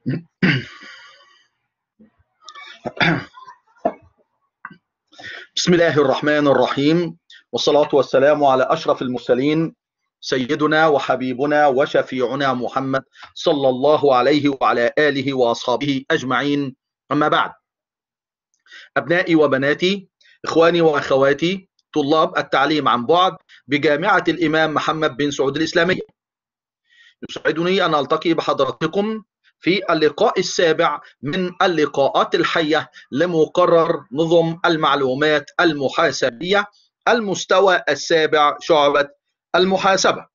بسم الله الرحمن الرحيم والصلاة والسلام على أشرف المرسلين سيدنا وحبيبنا وشفيعنا محمد صلى الله عليه وعلى آله وأصحابه أجمعين أما بعد أبنائي وبناتي إخواني وأخواتي طلاب التعليم عن بعد بجامعة الإمام محمد بن سعود الإسلامية يسعدني أن ألتقي بحضراتكم في اللقاء السابع من اللقاءات الحية لمقرر نظم المعلومات المحاسبية المستوى السابع شعبة المحاسبة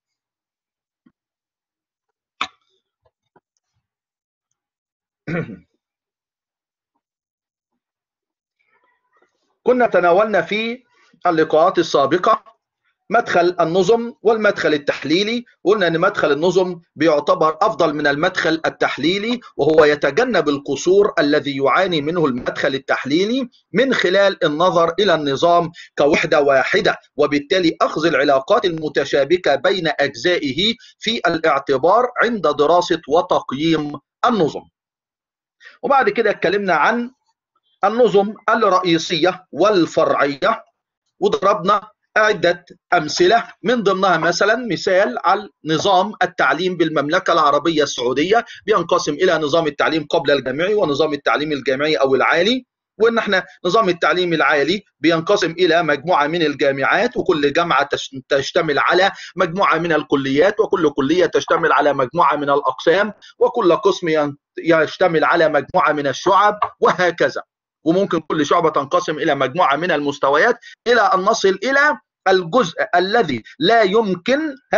كنا تناولنا في اللقاءات السابقة مدخل النظم والمدخل التحليلي قلنا ان مدخل النظم بيعتبر افضل من المدخل التحليلي وهو يتجنب القصور الذي يعاني منه المدخل التحليلي من خلال النظر الى النظام كوحده واحده وبالتالي اخذ العلاقات المتشابكه بين اجزائه في الاعتبار عند دراسه وتقييم النظم وبعد كده اتكلمنا عن النظم الرئيسيه والفرعيه وضربنا عدة أمثلة من ضمنها مثلا مثال على نظام التعليم بالمملكة العربية السعودية بينقسم إلى نظام التعليم قبل الجامعي ونظام التعليم الجامعي أو العالي وان احنا نظام التعليم العالي بينقسم الى مجموعه من الجامعات وكل جامعه تشتمل على مجموعه من الكليات وكل كليه تشتمل على مجموعه من الاقسام وكل قسم يشتمل على مجموعه من الشعب وهكذا وممكن كل شعبة تنقسم إلى مجموعة من المستويات إلى أن نصل إلى الجزء الذي لا يمكن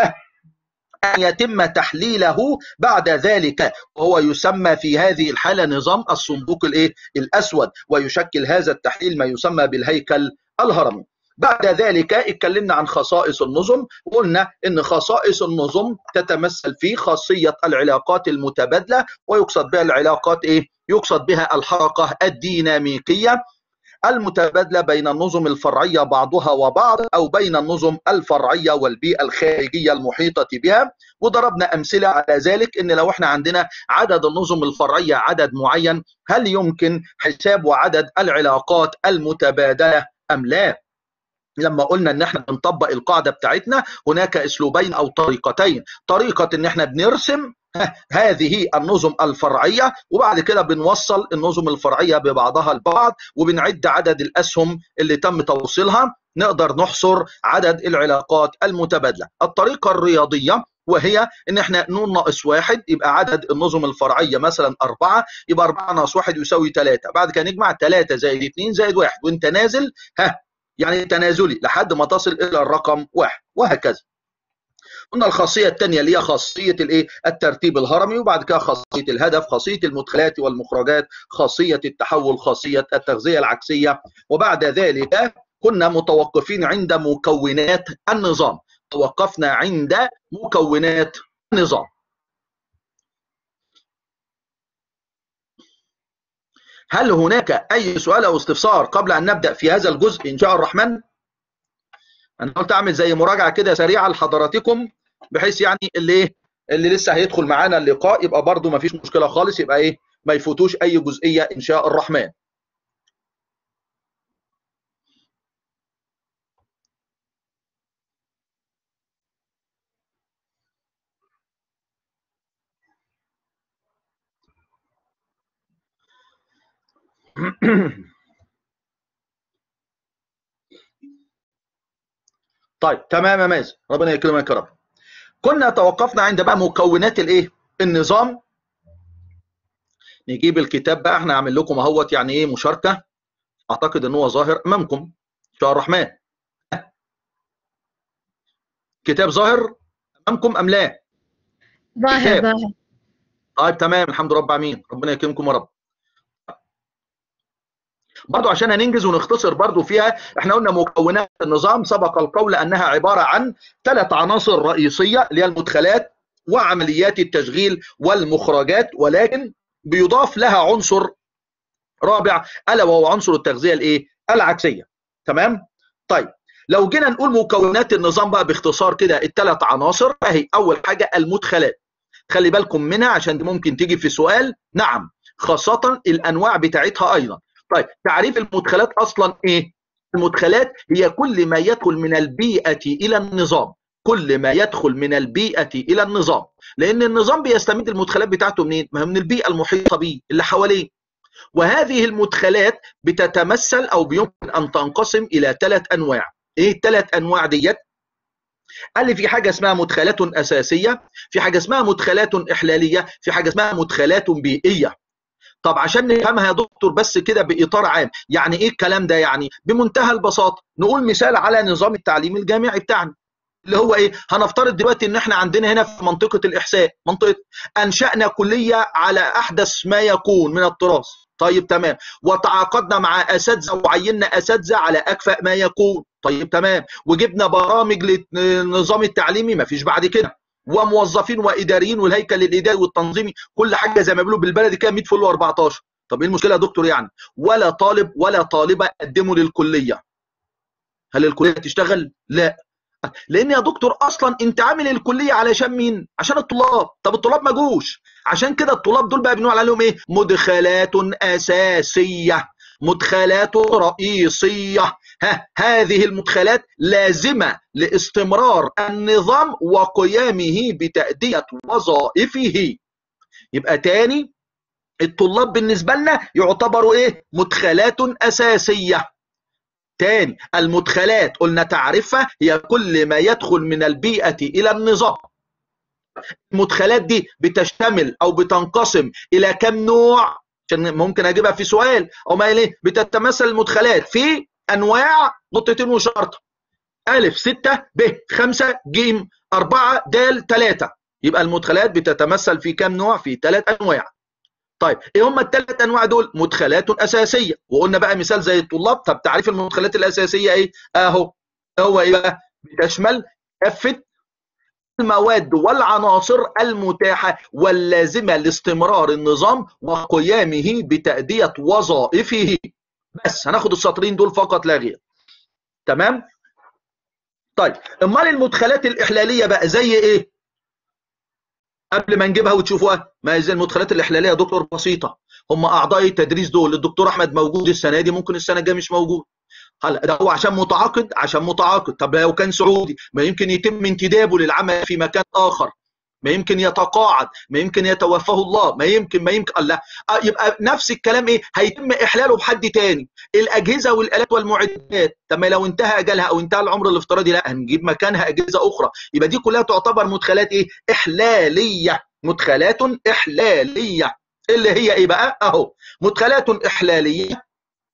أن يتم تحليله بعد ذلك وهو يسمى في هذه الحالة نظام الصندوق الإيه؟ الأسود ويشكل هذا التحليل ما يسمى بالهيكل الهرمي بعد ذلك اتكلمنا عن خصائص النظم وقلنا ان خصائص النظم تتمثل في خاصيه العلاقات المتبادله ويقصد بها العلاقات ايه يقصد بها الحركه الديناميكيه المتبادله بين النظم الفرعيه بعضها وبعض او بين النظم الفرعيه والبيئه الخارجيه المحيطه بها وضربنا امثله على ذلك ان لو احنا عندنا عدد النظم الفرعيه عدد معين هل يمكن حساب عدد العلاقات المتبادله ام لا لما قلنا ان احنا بنطبق القاعده بتاعتنا هناك اسلوبين او طريقتين طريقه ان احنا بنرسم هذه النظم الفرعيه وبعد كده بنوصل النظم الفرعيه ببعضها البعض وبنعد عدد الاسهم اللي تم توصيلها نقدر نحصر عدد العلاقات المتبادله الطريقه الرياضيه وهي ان احنا نون ناقص واحد يبقى عدد النظم الفرعيه مثلا اربعه يبقى اربعه ناقص واحد يساوي ثلاثه بعد كده نجمع ثلاثه زائد اثنين زائد واحد وانت نازل ها يعني تنازلي لحد ما تصل الى الرقم واحد وهكذا قلنا الخاصيه الثانيه اللي هي خاصيه الايه الترتيب الهرمي وبعد كده خاصيه الهدف خاصيه المدخلات والمخرجات خاصيه التحول خاصيه التغذيه العكسيه وبعد ذلك كنا متوقفين عند مكونات النظام توقفنا عند مكونات النظام هل هناك اي سؤال او استفسار قبل ان نبدا في هذا الجزء ان شاء الرحمن انا قلت اعمل زي مراجعه كده سريعه لحضراتكم بحيث يعني اللي اللي لسه هيدخل معانا اللقاء يبقى برده ما فيش مشكله خالص يبقى ايه ما يفوتوش اي جزئيه ان شاء الرحمن طيب تمام يا مازن ربنا يكرمك يا رب كنا توقفنا عند بقى مكونات الايه النظام نجيب الكتاب بقى احنا عامل لكم اهوت يعني ايه مشاركه اعتقد ان هو ظاهر امامكم ان شاء الرحمن كتاب ظاهر امامكم ام لا ظاهر ظاهر طيب تمام الحمد لله رب العالمين ربنا يكرمكم يا رب برضو عشان هننجز ونختصر برضو فيها احنا قلنا مكونات النظام سبق القول انها عبارة عن ثلاث عناصر رئيسية اللي هي المدخلات وعمليات التشغيل والمخرجات ولكن بيضاف لها عنصر رابع الا وهو عنصر التغذية الايه العكسية تمام طيب لو جينا نقول مكونات النظام بقى باختصار كده الثلاث عناصر فهي اول حاجة المدخلات خلي بالكم منها عشان دي ممكن تيجي في سؤال نعم خاصة الأنواع بتاعتها أيضا طيب تعريف المدخلات أصلا إيه؟ المدخلات هي كل ما يدخل من البيئة إلى النظام كل ما يدخل من البيئة إلى النظام لأن النظام بيستمد المدخلات بتاعته منين؟ ما هي من البيئة المحيطة به اللي حواليه وهذه المدخلات بتتمثل أو بيمكن أن تنقسم إلى ثلاث أنواع إيه الثلاث أنواع ديت؟ قال لي في حاجة اسمها مدخلات أساسية في حاجة اسمها مدخلات إحلالية في حاجة اسمها مدخلات بيئية طب عشان نفهمها يا دكتور بس كده باطار عام يعني ايه الكلام ده يعني بمنتهى البساطه نقول مثال على نظام التعليم الجامعي بتاعنا اللي هو ايه هنفترض دلوقتي ان احنا عندنا هنا في منطقه الاحساء منطقه انشانا كليه على احدث ما يكون من التراث طيب تمام وتعاقدنا مع اساتذه وعيننا اساتذه على اكفأ ما يكون طيب تمام وجبنا برامج للنظام التعليمي ما فيش بعد كده وموظفين واداريين والهيكل الاداري والتنظيمي كل حاجه زي ما بيقولوا بالبلدي كده 100 فل و14 طب ايه المشكله يا دكتور يعني ولا طالب ولا طالبه قدموا للكليه هل الكليه تشتغل لا لان يا دكتور اصلا انت عامل الكليه علشان مين عشان الطلاب طب الطلاب ما جوش عشان كده الطلاب دول بقى بنقول عليهم ايه مدخلات اساسيه مدخلات رئيسيه ها هذه المدخلات لازمه لاستمرار النظام وقيامه بتاديه وظائفه يبقى تاني الطلاب بالنسبه لنا يعتبروا ايه مدخلات اساسيه تاني المدخلات قلنا تعرفها هي كل ما يدخل من البيئة إلى النظام المدخلات دي بتشتمل أو بتنقسم إلى كم نوع عشان ممكن أجيبها في سؤال أو ما ليه بتتمثل المدخلات في أنواع نقطتين وشرطة ألف ستة ب خمسة جيم أربعة دال ثلاثة يبقى المدخلات بتتمثل في كم نوع في ثلاث أنواع طيب ايه هم الثلاث انواع دول مدخلات اساسيه وقلنا بقى مثال زي الطلاب طب تعريف المدخلات الاساسيه ايه اهو هو ايه بقى بتشمل كافه المواد والعناصر المتاحه واللازمه لاستمرار النظام وقيامه بتاديه وظائفه بس هناخد السطرين دول فقط لا غير تمام طيب امال المدخلات الاحلاليه بقى زي ايه قبل ما نجيبها وتشوفوها ما زي المدخلات الاحلاليه يا دكتور بسيطه هم اعضاء التدريس دول الدكتور احمد موجود السنه دي ممكن السنه الجايه مش موجود هلا ده هو عشان متعاقد عشان متعاقد طب لو كان سعودي ما يمكن يتم انتدابه للعمل في مكان اخر ما يمكن يتقاعد ما يمكن يتوفاه الله ما يمكن ما يمكن الله آه يبقى نفس الكلام ايه هيتم احلاله بحد تاني الاجهزه والالات والمعدات طب لو انتهى اجلها او انتهى العمر الافتراضي لا هنجيب مكانها اجهزه اخرى يبقى دي كلها تعتبر مدخلات ايه احلاليه مدخلات احلاليه اللي هي ايه بقى اهو مدخلات احلاليه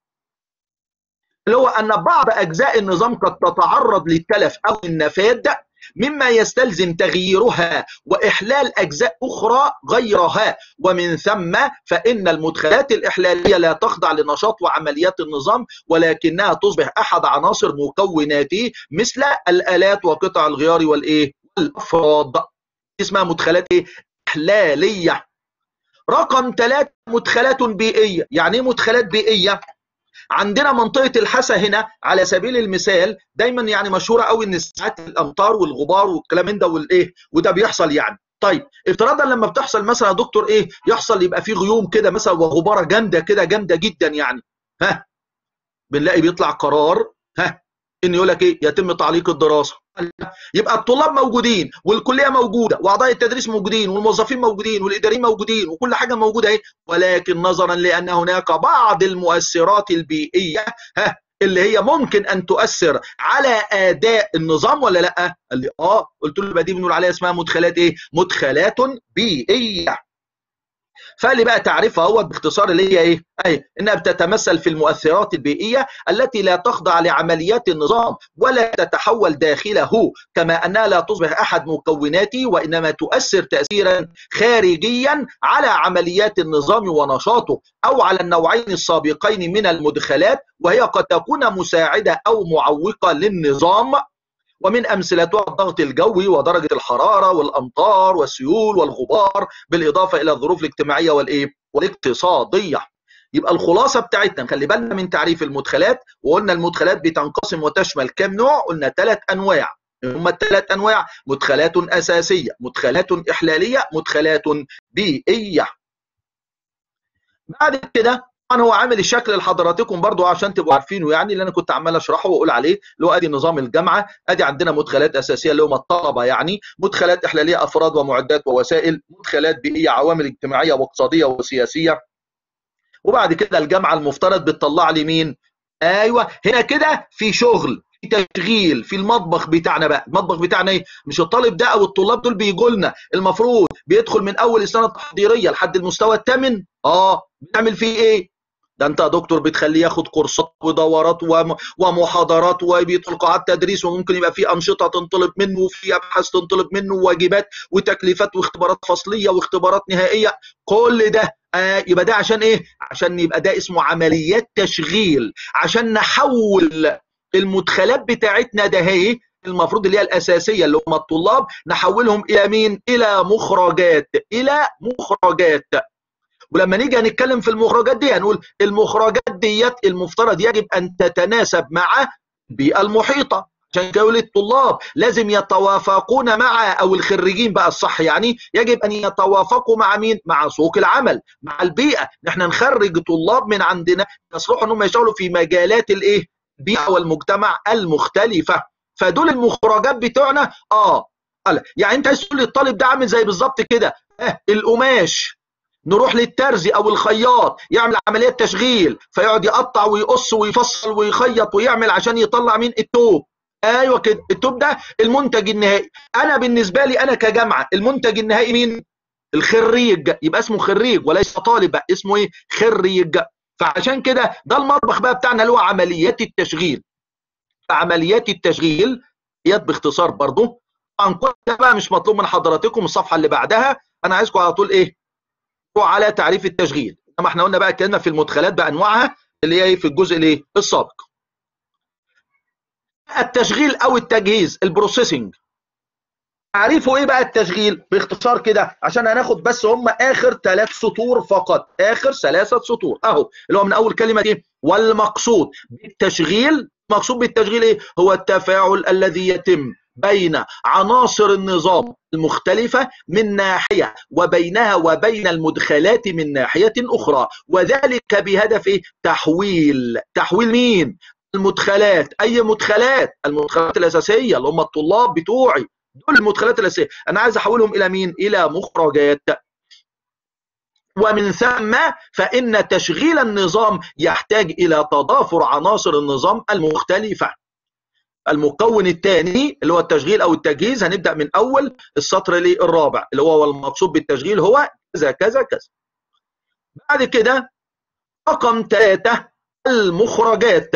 اللي هو ان بعض اجزاء النظام قد تتعرض للتلف او النفاد مما يستلزم تغييرها واحلال اجزاء اخرى غيرها ومن ثم فان المدخلات الاحلاليه لا تخضع لنشاط وعمليات النظام ولكنها تصبح احد عناصر مكوناته مثل الالات وقطع الغيار والايه والافراد اسمها مدخلات ايه احلاليه رقم ثلاثة مدخلات بيئيه يعني ايه مدخلات بيئيه عندنا منطقه الحسا هنا على سبيل المثال دايما يعني مشهوره قوي ان ساعات الامطار والغبار والكلام من ده والايه وده بيحصل يعني طيب افتراضا لما بتحصل مثلا يا دكتور ايه يحصل يبقى في غيوم كده مثلا وغباره جامده كده جامده جدا يعني ها بنلاقي بيطلع قرار ها ان يقول لك ايه يتم تعليق الدراسه يبقى الطلاب موجودين والكليه موجوده واعضاء التدريس موجودين والموظفين موجودين والاداريين موجودين وكل حاجه موجوده اهي ولكن نظرا لان هناك بعض المؤثرات البيئيه ها اللي هي ممكن ان تؤثر على اداء النظام ولا لا؟ قال لي اه قلت له يبقى دي بنقول عليها اسمها مدخلات ايه؟ مدخلات بيئيه فقال لي بقى تعريفها هو باختصار اللي هي ايه؟ اي انها بتتمثل في المؤثرات البيئيه التي لا تخضع لعمليات النظام ولا تتحول داخله كما انها لا تصبح احد مكوناته وانما تؤثر تاثيرا خارجيا على عمليات النظام ونشاطه او على النوعين السابقين من المدخلات وهي قد تكون مساعده او معوقه للنظام ومن امثلتها الضغط الجوي ودرجه الحراره والامطار والسيول والغبار بالاضافه الى الظروف الاجتماعيه والايه والاقتصاديه يبقى الخلاصه بتاعتنا نخلي بالنا من تعريف المدخلات وقلنا المدخلات بتنقسم وتشمل كم نوع قلنا ثلاث انواع هم الثلاث انواع مدخلات اساسيه مدخلات احلاليه مدخلات بيئيه بعد كده طبعا هو عامل الشكل لحضراتكم برضو عشان تبقوا عارفينه يعني اللي انا كنت عمال اشرحه واقول عليه اللي هو ادي نظام الجامعه ادي عندنا مدخلات اساسيه اللي هم الطلبه يعني مدخلات احلاليه افراد ومعدات ووسائل مدخلات بيئيه عوامل اجتماعيه واقتصاديه وسياسيه وبعد كده الجامعه المفترض بتطلع لي مين ايوه هنا كده في شغل في تشغيل في المطبخ بتاعنا بقى المطبخ بتاعنا ايه مش الطالب ده او الطلاب دول بيجوا لنا المفروض بيدخل من اول السنه التحضيريه لحد المستوى الثامن اه بنعمل فيه ايه ده انت يا دكتور بتخليه ياخد كورسات ودورات ومحاضرات وبيدخل قاعات تدريس وممكن يبقى في انشطه تنطلب منه وفي ابحاث تنطلب منه وواجبات وتكليفات واختبارات فصليه واختبارات نهائيه كل ده آه يبقى ده عشان ايه عشان يبقى ده اسمه عمليات تشغيل عشان نحول المدخلات بتاعتنا ده هي المفروض اللي هي الاساسيه اللي هم الطلاب نحولهم الى مين الى مخرجات الى مخرجات ولما نيجي هنتكلم في المخرجات دي هنقول المخرجات ديت المفترض يجب ان تتناسب مع البيئه المحيطه عشان كده يقول الطلاب لازم يتوافقون مع او الخريجين بقى الصح يعني يجب ان يتوافقوا مع مين؟ مع سوق العمل، مع البيئه، نحن نخرج طلاب من عندنا يصلحوا انهم يشتغلوا في مجالات الايه؟ البيئه والمجتمع المختلفه، فدول المخرجات بتوعنا اه يعني انت عايز تقول لي الطالب ده عامل زي بالظبط كده اه القماش نروح للترزي او الخياط يعمل عمليه تشغيل فيقعد يقطع ويقص ويفصل ويخيط ويعمل عشان يطلع مين التوب ايوه كده التوب ده المنتج النهائي انا بالنسبه لي انا كجامعه المنتج النهائي مين الخريج يبقى اسمه خريج وليس طالب بقى اسمه ايه خريج فعشان كده ده المطبخ بقى بتاعنا اللي هو عمليات التشغيل عمليات التشغيل ديت باختصار برضه طبعا كل ده بقى مش مطلوب من حضراتكم الصفحه اللي بعدها انا عايزكم على طول ايه على تعريف التشغيل انما احنا قلنا بقى اتكلمنا في المدخلات بانواعها اللي هي في الجزء الايه السابق التشغيل او التجهيز البروسيسنج تعريفه ايه بقى التشغيل باختصار كده عشان هناخد بس هم اخر ثلاث سطور فقط اخر ثلاثه سطور اهو اللي هو من اول كلمه ايه والمقصود بالتشغيل المقصود بالتشغيل ايه هو التفاعل الذي يتم بين عناصر النظام المختلفة من ناحية وبينها وبين المدخلات من ناحية أخرى وذلك بهدف إيه؟ تحويل تحويل مين؟ المدخلات أي مدخلات المدخلات الأساسية اللي هم الطلاب بتوعي دول المدخلات الأساسية أنا عايز أحولهم إلى مين؟ إلى مخرجات ومن ثم فإن تشغيل النظام يحتاج إلى تضافر عناصر النظام المختلفة المكون الثاني اللي هو التشغيل او التجهيز هنبدا من اول السطر الرابع اللي هو المقصود بالتشغيل هو كذا كذا كذا بعد كده رقم ثلاثة المخرجات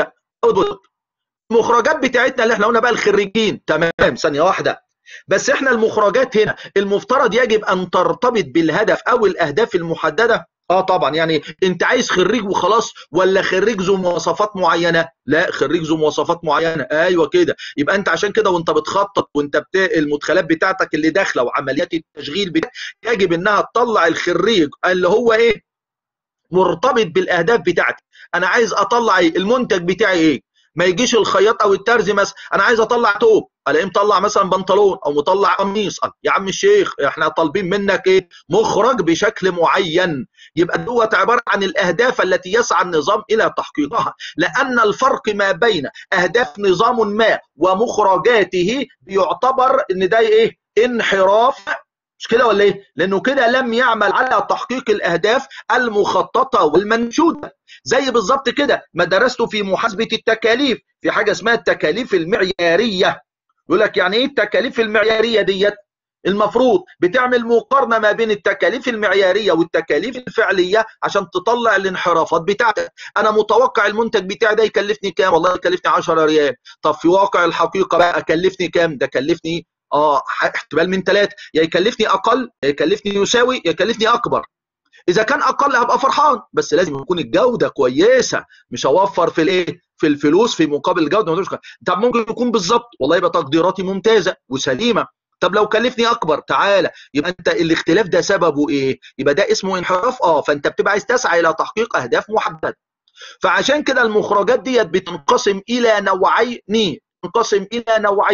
المخرجات بتاعتنا اللي احنا قلنا بقى الخريجين تمام ثانيه واحده بس احنا المخرجات هنا المفترض يجب ان ترتبط بالهدف او الاهداف المحدده اه طبعا يعني انت عايز خريج وخلاص ولا خريج ذو مواصفات معينه لا خريج ذو مواصفات معينه ايوه كده يبقى انت عشان كده وانت بتخطط وانت بت... المدخلات بتاعتك اللي داخله وعمليات التشغيل بتاعتك يجب انها تطلع الخريج اللي هو ايه مرتبط بالاهداف بتاعتي انا عايز اطلع ايه المنتج بتاعي ايه ما يجيش الخياط او الترزي مثلا انا عايز اطلع توب الاقيه مطلع مثلا بنطلون او مطلع قميص يا عم الشيخ احنا طالبين منك ايه مخرج بشكل معين يبقى دوت عباره عن الاهداف التي يسعى النظام الى تحقيقها لان الفرق ما بين اهداف نظام ما ومخرجاته بيعتبر ان ده ايه انحراف مش كده ولا ايه؟ لانه كده لم يعمل على تحقيق الاهداف المخططه والمنشوده زي بالظبط كده ما درسته في محاسبه التكاليف في حاجه اسمها التكاليف المعياريه يقول لك يعني ايه التكاليف المعياريه ديت؟ المفروض بتعمل مقارنه ما بين التكاليف المعياريه والتكاليف الفعليه عشان تطلع الانحرافات بتاعتك انا متوقع المنتج بتاعي ده يكلفني كام والله يكلفني 10 ريال طب في واقع الحقيقه بقى كلفني كام ده كلفني اه احتمال من ثلاثه يا يكلفني اقل يا يكلفني يساوي يا يكلفني اكبر اذا كان اقل هبقى فرحان بس لازم يكون الجوده كويسه مش هوفر في الايه في الفلوس في مقابل الجوده طب ممكن يكون بالظبط والله يبقى تقديراتي ممتازه وسليمه طب لو كلفني اكبر تعالى يبقى انت الاختلاف ده سببه ايه يبقى ده اسمه انحراف اه فانت بتبقى عايز تسعى الى تحقيق اهداف محدده فعشان كده المخرجات ديت بتنقسم الى نوعين تنقسم الى نوعين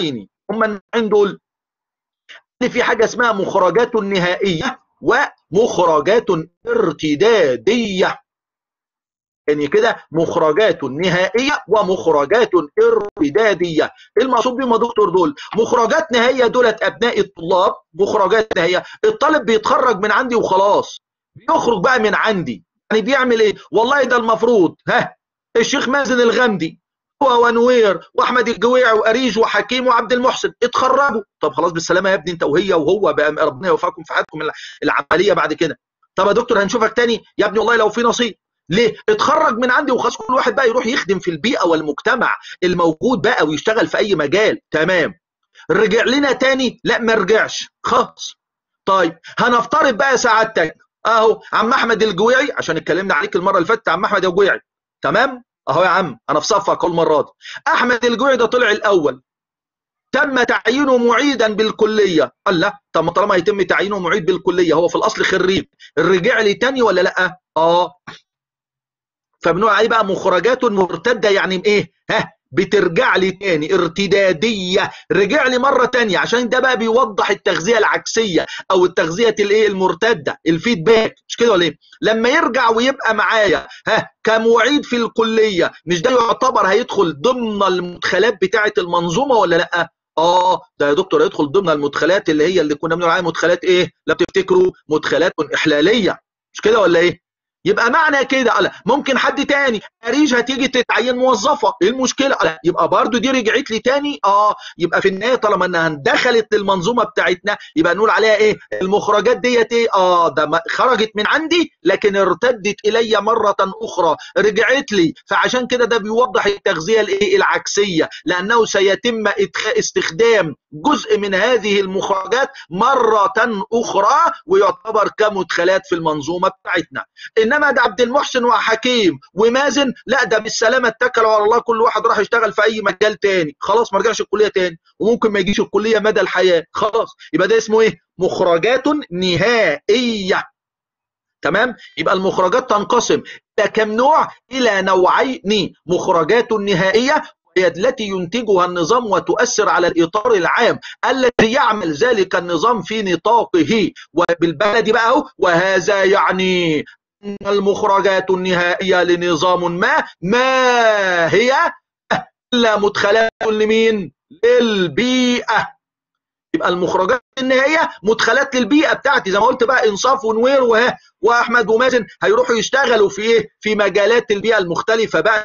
هم النوعين دول في حاجه اسمها مخرجات نهائيه ومخرجات ارتداديه يعني كده مخرجات نهائيه ومخرجات ارتداديه المقصود بيهم يا دكتور دول مخرجات نهائيه دولت ابناء الطلاب مخرجات نهائيه الطالب بيتخرج من عندي وخلاص بيخرج بقى من عندي يعني بيعمل ايه والله ده المفروض ها الشيخ مازن الغامدي هو ونوير واحمد الجويع واريج وحكيم وعبد المحسن اتخرجوا طب خلاص بالسلامه يا ابني انت وهي وهو بقى ربنا يوفقكم في حياتكم العمليه بعد كده طب يا دكتور هنشوفك تاني يا ابني والله لو في نصيب ليه؟ اتخرج من عندي وخلاص كل واحد بقى يروح يخدم في البيئه والمجتمع الموجود بقى ويشتغل في اي مجال تمام رجع لنا تاني لا ما رجعش خلاص طيب هنفترض بقى سعادتك اهو عم احمد الجويعي عشان اتكلمنا عليك المره اللي فاتت عم احمد الجويعي تمام اهو يا عم انا في صفك كل مره دي احمد الجويعي ده طلع الاول تم تعيينه معيدا بالكليه قال لا طب طالما يتم تعيينه معيد بالكليه هو في الاصل خريج رجع لي تاني ولا لا اه فبنقول عليه بقى مخرجات مرتده يعني ايه ها بترجع لي تاني ارتداديه رجع لي مره تانية عشان ده بقى بيوضح التغذيه العكسيه او التغذيه الايه المرتده الفيدباك مش كده ولا ايه لما يرجع ويبقى معايا ها كمعيد في الكليه مش ده يعتبر هيدخل ضمن المدخلات بتاعه المنظومه ولا لا اه ده يا دكتور يدخل ضمن المدخلات اللي هي اللي كنا بنقول عليها مدخلات ايه لا بتفتكروا مدخلات احلاليه مش كده ولا ايه يبقى معنى كده لا ممكن حد تاني اريج هتيجي تتعين موظفه ايه المشكله لا يبقى برضو دي رجعت لي تاني اه يبقى في النهايه طالما انها دخلت للمنظومه بتاعتنا يبقى نقول عليها ايه المخرجات ديت ايه اه ده خرجت من عندي لكن ارتدت الي مره اخرى رجعت لي فعشان كده ده بيوضح التغذيه الايه العكسيه لانه سيتم استخدام جزء من هذه المخرجات مره اخرى ويعتبر كمدخلات في المنظومه بتاعتنا انما ده عبد المحسن وحكيم ومازن لا ده بالسلامه اتكلوا على الله كل واحد راح يشتغل في اي مجال تاني خلاص ما رجعش الكليه تاني وممكن ما يجيش الكليه مدى الحياه خلاص يبقى ده اسمه ايه مخرجات نهائيه تمام يبقى المخرجات تنقسم الى كم نوع الى نوعين مخرجات نهائيه هي التي ينتجها النظام وتؤثر على الإطار العام الذي يعمل ذلك النظام في نطاقه وبالبلد بقى وهذا يعني أن المخرجات النهائية لنظام ما ما هي إلا مدخلات لمين للبيئة يبقى المخرجات النهائية مدخلات للبيئة بتاعتي زي ما قلت بقى إنصاف ونوير وها وأحمد ومازن هيروحوا يشتغلوا في إيه في مجالات البيئة المختلفة بقى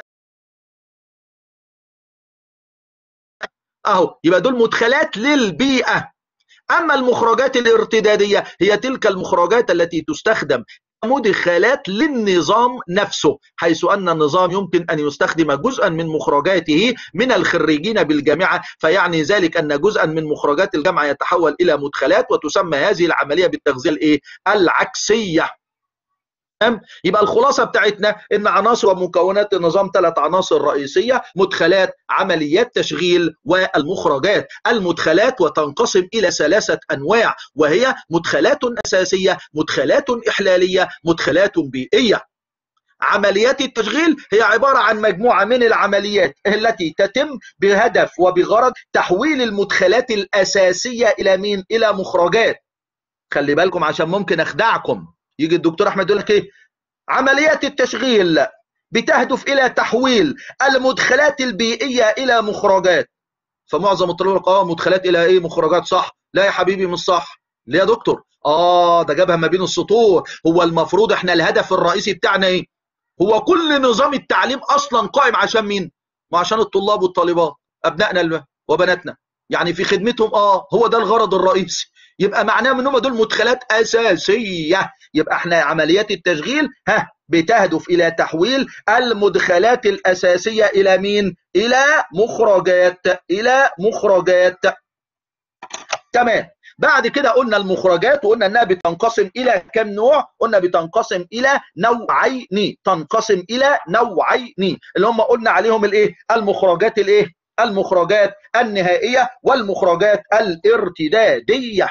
اهو يبقى دول مدخلات للبيئه اما المخرجات الارتداديه هي تلك المخرجات التي تستخدم مدخلات للنظام نفسه حيث ان النظام يمكن ان يستخدم جزءا من مخرجاته من الخريجين بالجامعه فيعني ذلك ان جزءا من مخرجات الجامعه يتحول الى مدخلات وتسمى هذه العمليه بالتغذيه الايه العكسيه يبقى الخلاصه بتاعتنا ان عناصر ومكونات النظام ثلاث عناصر رئيسيه مدخلات عمليات تشغيل والمخرجات المدخلات وتنقسم الى ثلاثه انواع وهي مدخلات اساسيه مدخلات احلاليه مدخلات بيئيه عمليات التشغيل هي عبارة عن مجموعة من العمليات التي تتم بهدف وبغرض تحويل المدخلات الأساسية إلى مين؟ إلى مخرجات خلي بالكم عشان ممكن أخدعكم يجي الدكتور احمد يقول لك ايه عمليات التشغيل بتهدف الى تحويل المدخلات البيئيه الى مخرجات فمعظم الطلاب يقول اه مدخلات الى ايه مخرجات صح لا يا حبيبي مش صح ليه يا دكتور اه ده جابها ما بين السطور هو المفروض احنا الهدف الرئيسي بتاعنا ايه هو كل نظام التعليم اصلا قائم عشان مين ما عشان الطلاب والطالبات ابنائنا وبناتنا يعني في خدمتهم اه هو ده الغرض الرئيسي يبقى معناه ان هم دول مدخلات اساسيه يبقى احنا عمليات التشغيل ها بتهدف الى تحويل المدخلات الاساسيه الى مين الى مخرجات الى مخرجات تمام بعد كده قلنا المخرجات وقلنا انها بتنقسم الى كم نوع قلنا بتنقسم الى نوعين تنقسم الى نوعين اللي هم قلنا عليهم الايه المخرجات الايه المخرجات النهائيه والمخرجات الارتداديه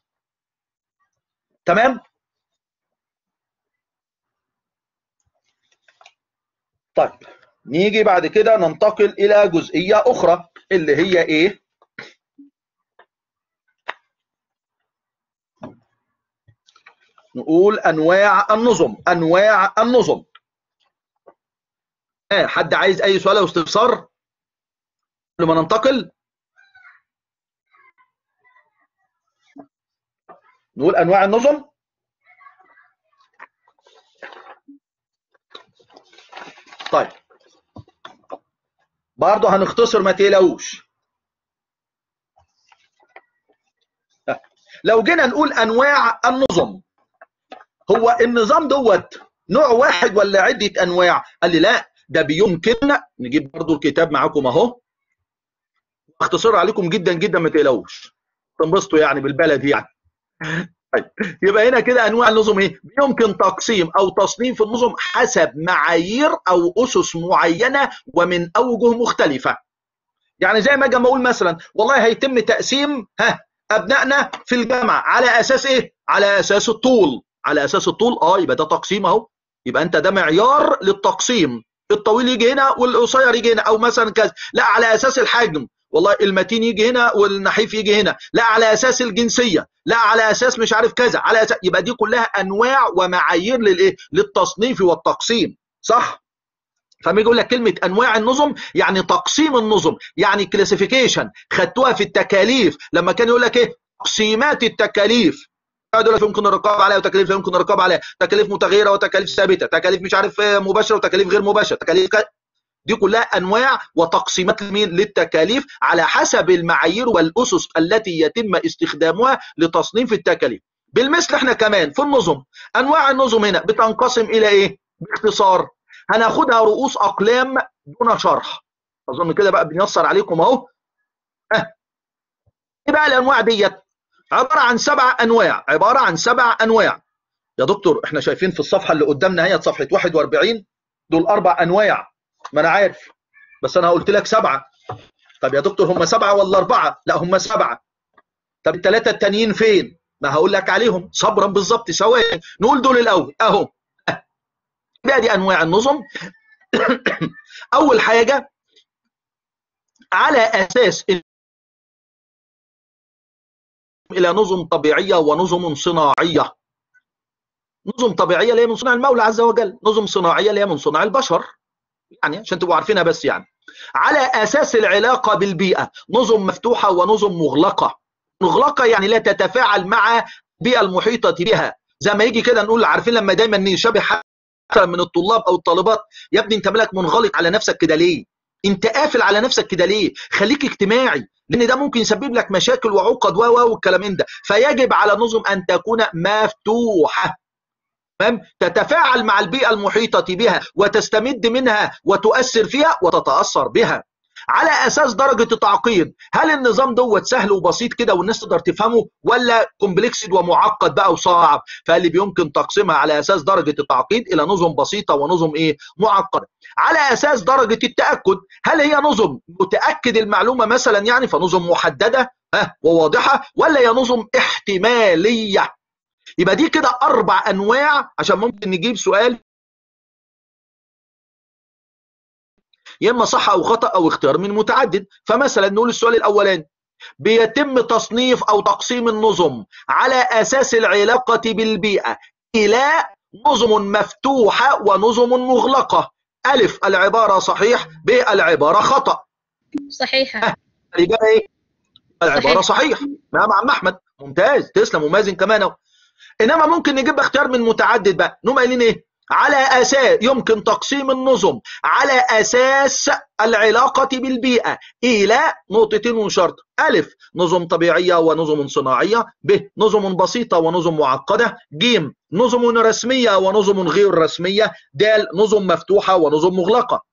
تمام طيب نيجي بعد كده ننتقل الى جزئيه اخرى اللي هي ايه نقول انواع النظم انواع النظم آه حد عايز اي سؤال او استفسار قبل ما ننتقل نقول انواع النظم طيب برضه هنختصر ما تقلقوش لو جينا نقول انواع النظم هو النظام دوت نوع واحد ولا عده انواع قال لي لا ده بيمكن نجيب برضه الكتاب معاكم اهو اختصر عليكم جدا جدا ما تقلقوش تنبسطوا يعني بالبلد يعني طيب يبقى هنا كده انواع النظم ايه يمكن تقسيم او تصنيف النظم حسب معايير او اسس معينه ومن اوجه مختلفه يعني زي ما اجي اقول مثلا والله هيتم تقسيم ها ابنائنا في الجامعه على اساس ايه على اساس الطول على اساس الطول اه يبقى ده تقسيم اهو يبقى انت ده معيار للتقسيم الطويل يجي هنا والقصير يجي هنا او مثلا كذا لا على اساس الحجم والله المتين يجي هنا والنحيف يجي هنا لا على اساس الجنسيه لا على اساس مش عارف كذا على أساس يبقى دي كلها انواع ومعايير للايه للتصنيف والتقسيم صح فما يقول لك كلمه انواع النظم يعني تقسيم النظم يعني كلاسيفيكيشن خدتوها في التكاليف لما كان يقول لك ايه تقسيمات التكاليف يقول لك يمكن الرقابه عليها وتكاليف لا يمكن الرقابه عليها تكاليف متغيره وتكاليف ثابته تكاليف مش عارف مباشره وتكاليف غير مباشره تكاليف ك... دي كلها انواع وتقسيمات لمين للتكاليف على حسب المعايير والاسس التي يتم استخدامها لتصنيف التكاليف بالمثل احنا كمان في النظم انواع النظم هنا بتنقسم الى ايه باختصار هناخدها رؤوس اقلام دون شرح اظن كده بقى بنيسر عليكم اهو اه ايه بقى الانواع ديت عباره عن سبع انواع عباره عن سبع انواع يا دكتور احنا شايفين في الصفحه اللي قدامنا هي صفحه 41 دول اربع انواع ما انا عارف بس انا قلت لك سبعه طب يا دكتور هم سبعه ولا اربعه لا هم سبعه طب الثلاثه التانيين فين ما هقول لك عليهم صبرا بالظبط ثواني نقول دول الاول اهو بقى دي انواع النظم اول حاجه على اساس الى نظم طبيعيه ونظم صناعيه نظم طبيعيه اللي هي من صنع المولى عز وجل نظم صناعيه اللي هي من صنع البشر يعني عشان تبقوا عارفينها بس يعني على اساس العلاقه بالبيئه نظم مفتوحه ونظم مغلقه مغلقه يعني لا تتفاعل مع البيئه المحيطه بها زي ما يجي كده نقول عارفين لما دايما نشبه حتى من الطلاب او الطالبات يا ابني انت مالك منغلق على نفسك كده ليه انت قافل على نفسك كده ليه خليك اجتماعي لان ده ممكن يسبب لك مشاكل وعقد و والكلام من ده فيجب على النظم ان تكون مفتوحه تمام تتفاعل مع البيئه المحيطه بها وتستمد منها وتؤثر فيها وتتاثر بها على اساس درجه التعقيد هل النظام دوت سهل وبسيط كده والناس تقدر تفهمه ولا كومبلكسد ومعقد بقى وصعب فاللي بيمكن تقسيمها على اساس درجه التعقيد الى نظم بسيطه ونظم ايه معقده على اساس درجه التاكد هل هي نظم متاكد المعلومه مثلا يعني فنظم محدده ها وواضحه ولا هي نظم احتماليه يبقى دي كده اربع انواع عشان ممكن نجيب سؤال يا اما صح او خطا او اختيار من متعدد فمثلا نقول السؤال الاولاني بيتم تصنيف او تقسيم النظم على اساس العلاقه بالبيئه الى نظم مفتوحه ونظم مغلقه الف العباره صحيح ب العباره خطا صحيحة الإجابة إيه؟ العبارة صحيح. صحيح نعم عم أحمد ممتاز تسلم ومازن كمان أهو إنما ممكن نجيب اختيار من متعدد بقى نقوم قايلين إيه؟ على أساس يمكن تقسيم النظم على أساس العلاقة بالبيئة إلى نقطتين وشرط ألف نظم طبيعية ونظم صناعية ب نظم بسيطة ونظم معقدة ج نظم رسمية ونظم غير رسمية د نظم مفتوحة ونظم مغلقة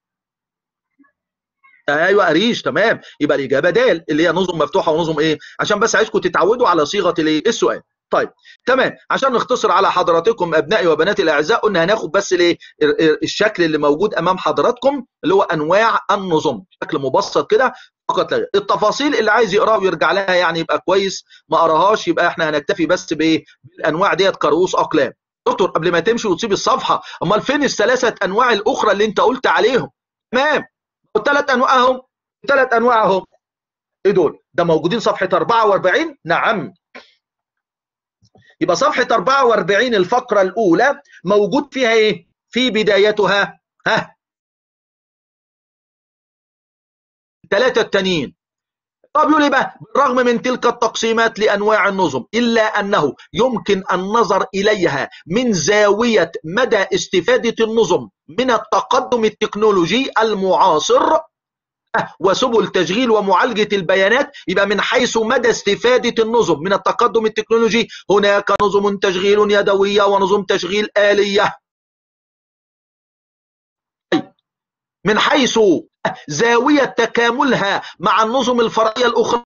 ايوه قريش تمام يبقى الاجابه د اللي هي نظم مفتوحه ونظم ايه عشان بس عايزكم تتعودوا على صيغه الايه السؤال طيب تمام عشان نختصر على حضراتكم ابنائي وبناتي الاعزاء قلنا هناخد بس الايه الشكل اللي موجود امام حضراتكم اللي هو انواع النظم بشكل مبسط كده فقط لا غير. التفاصيل اللي عايز يقراها ويرجع لها يعني يبقى كويس ما قراهاش يبقى احنا هنكتفي بس بايه بالانواع ديت كرؤوس اقلام دكتور قبل ما تمشي وتسيب الصفحه امال فين الثلاثه انواع الاخرى اللي انت قلت عليهم تمام الثلاث انواع اهم الثلاث انواع اهم ايه دول ده موجودين صفحه 44 نعم يبقى صفحه 44 الفقره الاولى موجود فيها ايه في بدايتها ها الثلاثه التانيين طب يقول ايه بقى بالرغم من تلك التقسيمات لانواع النظم الا انه يمكن النظر اليها من زاويه مدى استفاده النظم من التقدم التكنولوجي المعاصر وسبل تشغيل ومعالجه البيانات يبقى من حيث مدى استفاده النظم من التقدم التكنولوجي هناك نظم تشغيل يدويه ونظم تشغيل اليه من حيث زاوية تكاملها مع النظم الفرعية الأخرى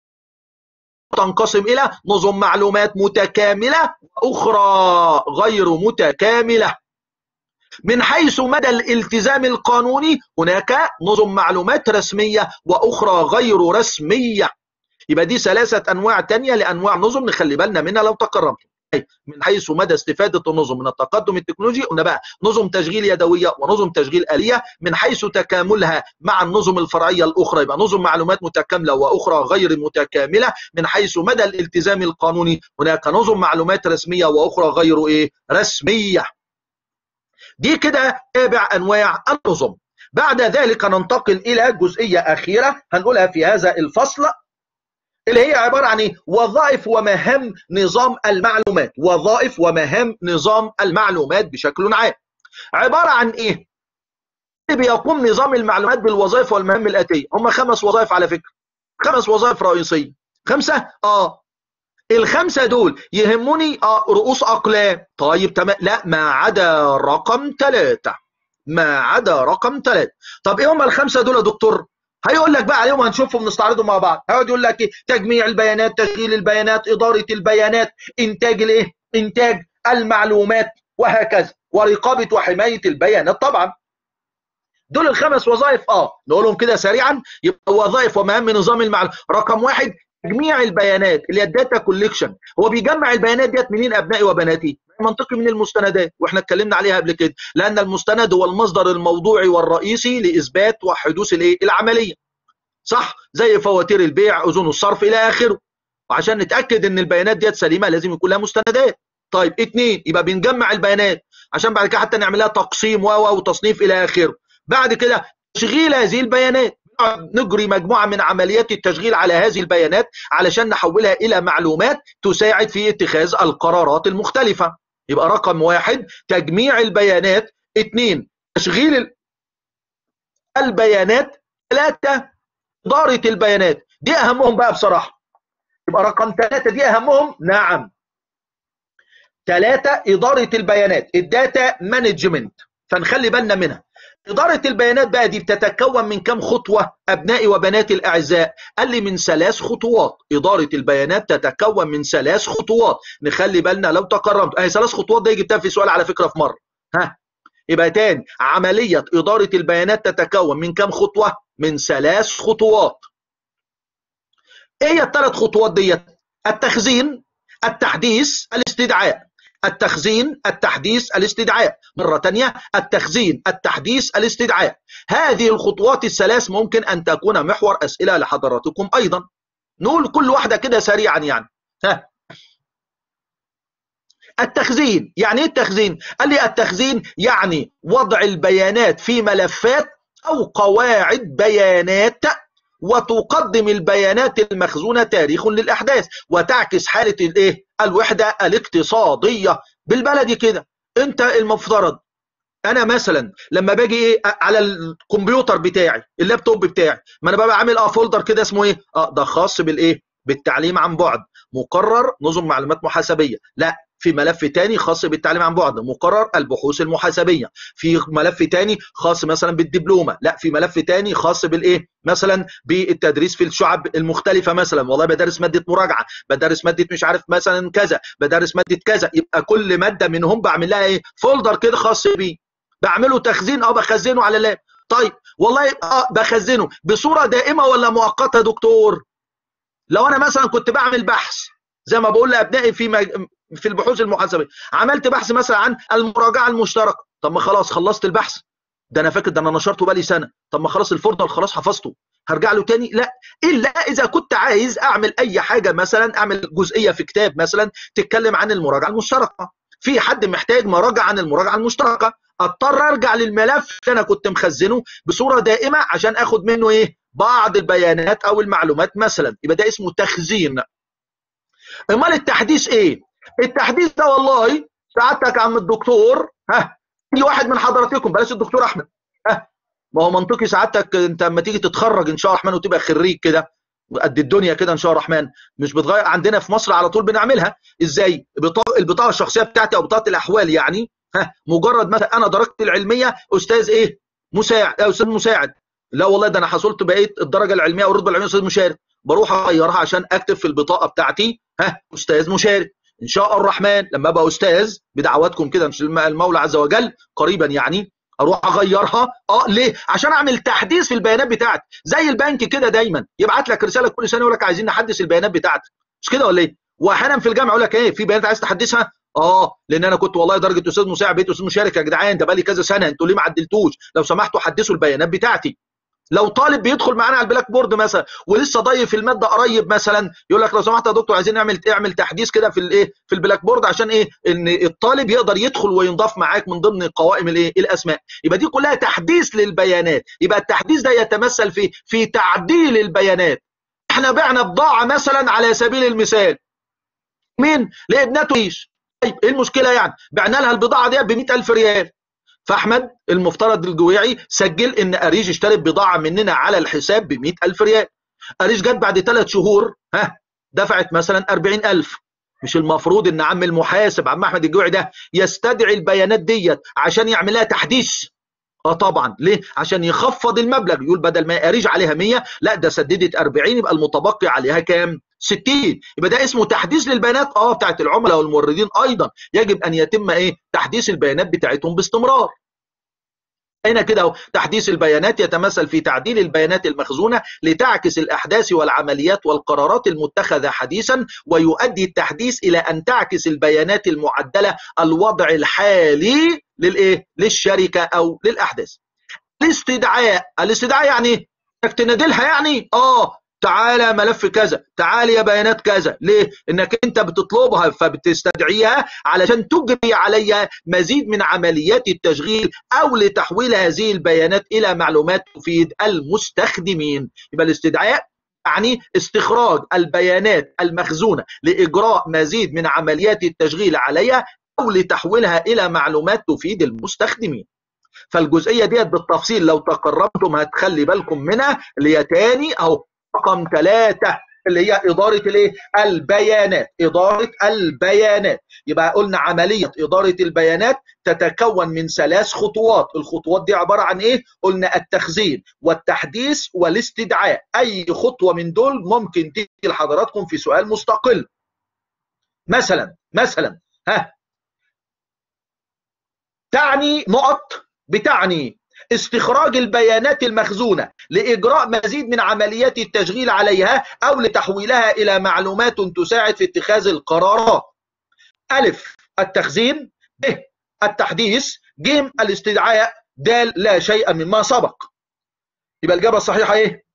تنقسم إلى نظم معلومات متكاملة وأخرى غير متكاملة من حيث مدى الالتزام القانوني هناك نظم معلومات رسمية وأخرى غير رسمية يبقى دي ثلاثة أنواع تانية لأنواع نظم نخلي بالنا منها لو تكرمتم من حيث مدى استفادة النظم من التقدم التكنولوجي قلنا بقى نظم تشغيل يدوية ونظم تشغيل آلية من حيث تكاملها مع النظم الفرعية الأخرى يبقى نظم معلومات متكاملة وأخرى غير متكاملة من حيث مدى الالتزام القانوني هناك نظم معلومات رسمية وأخرى غير إيه رسمية دي كده تابع أنواع النظم بعد ذلك ننتقل إلى جزئية أخيرة هنقولها في هذا الفصل اللي هي عبارة عن ايه وظائف ومهام نظام المعلومات وظائف ومهام نظام المعلومات بشكل عام عبارة عن ايه بيقوم نظام المعلومات بالوظائف والمهام الآتية هم خمس وظائف على فكرة خمس وظائف رئيسية خمسة اه الخمسة دول يهموني اه رؤوس أقلام طيب تمام لا ما عدا رقم ثلاثة ما عدا رقم ثلاثة طب ايه هم الخمسة دول يا دكتور هيقول لك بقى عليهم هنشوفهم نستعرضهم مع بعض هيقعد يقول لك ايه تجميع البيانات تشغيل البيانات اداره البيانات انتاج الايه انتاج المعلومات وهكذا ورقابه وحمايه البيانات طبعا دول الخمس وظائف اه نقولهم كده سريعا يبقى وظائف ومهام نظام المعلومات رقم واحد تجميع البيانات اللي هي الداتا كوليكشن هو بيجمع البيانات ديت منين ابنائي وبناتي منطقي من المستندات واحنا اتكلمنا عليها قبل كده لان المستند هو المصدر الموضوعي والرئيسي لاثبات وحدوث الايه العمليه صح زي فواتير البيع اذون الصرف الى اخره وعشان نتاكد ان البيانات ديت سليمه لازم يكون لها مستندات طيب اتنين يبقى بنجمع البيانات عشان بعد كده حتى نعمل لها تقسيم و وتصنيف الى اخره بعد كده تشغيل هذه البيانات نجري مجموعه من عمليات التشغيل على هذه البيانات علشان نحولها الى معلومات تساعد في اتخاذ القرارات المختلفه يبقى رقم واحد تجميع البيانات اثنين تشغيل البيانات ثلاثة إدارة البيانات دي أهمهم بقى بصراحة يبقى رقم ثلاثة دي أهمهم نعم ثلاثة إدارة البيانات الداتا مانجمنت فنخلي بالنا منها إدارة البيانات بقى دي بتتكون من كم خطوة أبنائي وبناتي الأعزاء قال لي من ثلاث خطوات إدارة البيانات تتكون من ثلاث خطوات نخلي بالنا لو تكرمت أهي ثلاث خطوات دي جبتها في سؤال على فكرة في مرة ها يبقى تاني عملية إدارة البيانات تتكون من كم خطوة من ثلاث خطوات ايه هي الثلاث خطوات ديت التخزين التحديث الاستدعاء التخزين التحديث الاستدعاء مرة تانية التخزين التحديث الاستدعاء هذه الخطوات الثلاث ممكن أن تكون محور أسئلة لحضراتكم أيضا نقول كل واحدة كده سريعا يعني ها التخزين يعني ايه التخزين قال لي التخزين يعني وضع البيانات في ملفات او قواعد بيانات وتقدم البيانات المخزونه تاريخ للاحداث وتعكس حاله الايه الوحده الاقتصاديه بالبلدي كده انت المفترض انا مثلا لما باجي ايه على الكمبيوتر بتاعي اللابتوب بتاعي ما انا ببقى عامل اه فولدر كده اسمه ايه اه ده خاص بالايه بالتعليم عن بعد مقرر نظم معلومات محاسبيه لا في ملف تاني خاص بالتعليم عن بعد مقرر البحوث المحاسبيه في ملف تاني خاص مثلا بالدبلومه لا في ملف تاني خاص بالايه مثلا بالتدريس في الشعب المختلفه مثلا والله بدرس ماده مراجعه بدرس ماده مش عارف مثلا كذا بدرس ماده كذا يبقى كل ماده منهم بعمل لها ايه فولدر كده خاص بيه بعمله تخزين او بخزنه على اللاب طيب والله اه بخزنه بصوره دائمه ولا مؤقته يا دكتور لو انا مثلا كنت بعمل بحث زي ما بقول لابنائي في مج... في البحوث المحاسبيه عملت بحث مثلا عن المراجعه المشتركه طب ما خلاص خلصت البحث ده انا فاكر ده انا نشرته بقالي سنه طب ما خلاص الفولدر خلاص حفظته هرجع له تاني لا الا اذا كنت عايز اعمل اي حاجه مثلا اعمل جزئيه في كتاب مثلا تتكلم عن المراجعه المشتركه في حد محتاج مراجعه عن المراجعه المشتركه اضطر ارجع للملف اللي انا كنت مخزنه بصوره دائمه عشان اخد منه ايه بعض البيانات او المعلومات مثلا يبقى ده اسمه تخزين امال التحديث ايه التحديث ده والله سعادتك يا عم الدكتور ها اي واحد من حضراتكم بلاش الدكتور احمد ها ما هو منطقي سعادتك انت لما تيجي تتخرج ان شاء الله الرحمن وتبقى خريج كده قد الدنيا كده ان شاء الله الرحمن مش بتغير عندنا في مصر على طول بنعملها ازاي بطاقه البطاقه الشخصيه بتاعتي او بطاقه الاحوال يعني ها مجرد مثلا انا درجتي العلميه استاذ ايه مساعد او استاذ مساعد لا والله ده انا حصلت بقيت الدرجه العلميه او الرتبه العلميه استاذ مشارك بروح اغيرها عشان اكتب في البطاقه بتاعتي ها استاذ مشارك ان شاء الله الرحمن لما ابقى استاذ بدعواتكم كده المولى عز وجل قريبا يعني اروح اغيرها اه ليه عشان اعمل تحديث في البيانات بتاعتي زي البنك كده دايما يبعت لك رساله كل سنه يقول لك عايزين نحدث البيانات بتاعتك مش كده ولا ايه واحيانا في الجامعه يقول لك ايه في بيانات عايز تحدثها اه لان انا كنت والله درجه استاذ مساعد بقيت استاذ مشارك يا جدعان ده بقالي كذا سنه انتوا ليه ما عدلتوش لو سمحتوا حدثوا البيانات بتاعتي لو طالب بيدخل معانا على البلاك بورد مثلا ولسه ضايف الماده قريب مثلا يقول لك لو سمحت يا دكتور عايزين نعمل اعمل تحديث كده في الايه في البلاك بورد عشان ايه ان الطالب يقدر يدخل وينضاف معاك من ضمن قوائم الايه الاسماء يبقى دي كلها تحديث للبيانات يبقى التحديث ده يتمثل في في تعديل البيانات احنا بعنا بضاعه مثلا على سبيل المثال مين لابنته ايش طيب ايه المشكله يعني بعنا لها البضاعه دي ب 100000 ريال فاحمد المفترض الجويعي سجل ان اريج اشترت بضاعه مننا على الحساب ب 100000 ريال اريج جت بعد ثلاث شهور ها دفعت مثلا 40000 مش المفروض ان عم المحاسب عم احمد الجويعي ده يستدعي البيانات ديت عشان يعمل لها تحديث اه طبعا ليه عشان يخفض المبلغ يقول بدل ما اريج عليها 100 لا ده سددت 40 يبقى المتبقي عليها كام 60 يبقى ده اسمه تحديث للبيانات اه بتاعت العملاء والموردين ايضا يجب ان يتم ايه تحديث البيانات بتاعتهم باستمرار هنا كده تحديث البيانات يتمثل في تعديل البيانات المخزونة لتعكس الأحداث والعمليات والقرارات المتخذة حديثا ويؤدي التحديث إلى أن تعكس البيانات المعدلة الوضع الحالي للإيه؟ للشركة أو للأحداث الاستدعاء الاستدعاء يعني انك تنادلها يعني اه تعالى ملف كذا تعالى يا بيانات كذا ليه انك انت بتطلبها فبتستدعيها علشان تجري عليها مزيد من عمليات التشغيل او لتحويل هذه البيانات الى معلومات تفيد المستخدمين يبقى الاستدعاء يعني استخراج البيانات المخزونه لاجراء مزيد من عمليات التشغيل عليها او لتحويلها الى معلومات تفيد المستخدمين فالجزئيه ديت بالتفصيل لو تقربتم هتخلي بالكم منها اللي هي تاني اهو رقم ثلاثة اللي هي إدارة الايه؟ البيانات، إدارة البيانات، يبقى قلنا عملية إدارة البيانات تتكون من ثلاث خطوات، الخطوات دي عبارة عن إيه؟ قلنا التخزين والتحديث والاستدعاء، أي خطوة من دول ممكن تيجي لحضراتكم في سؤال مستقل. مثلا مثلا ها تعني نقط بتعني استخراج البيانات المخزونة لإجراء مزيد من عمليات التشغيل عليها أو لتحويلها إلى معلومات تساعد في اتخاذ القرارات ألف التخزين ب التحديث ج الاستدعاء د لا شيء مما سبق يبقى الإجابة الصحيحة إيه؟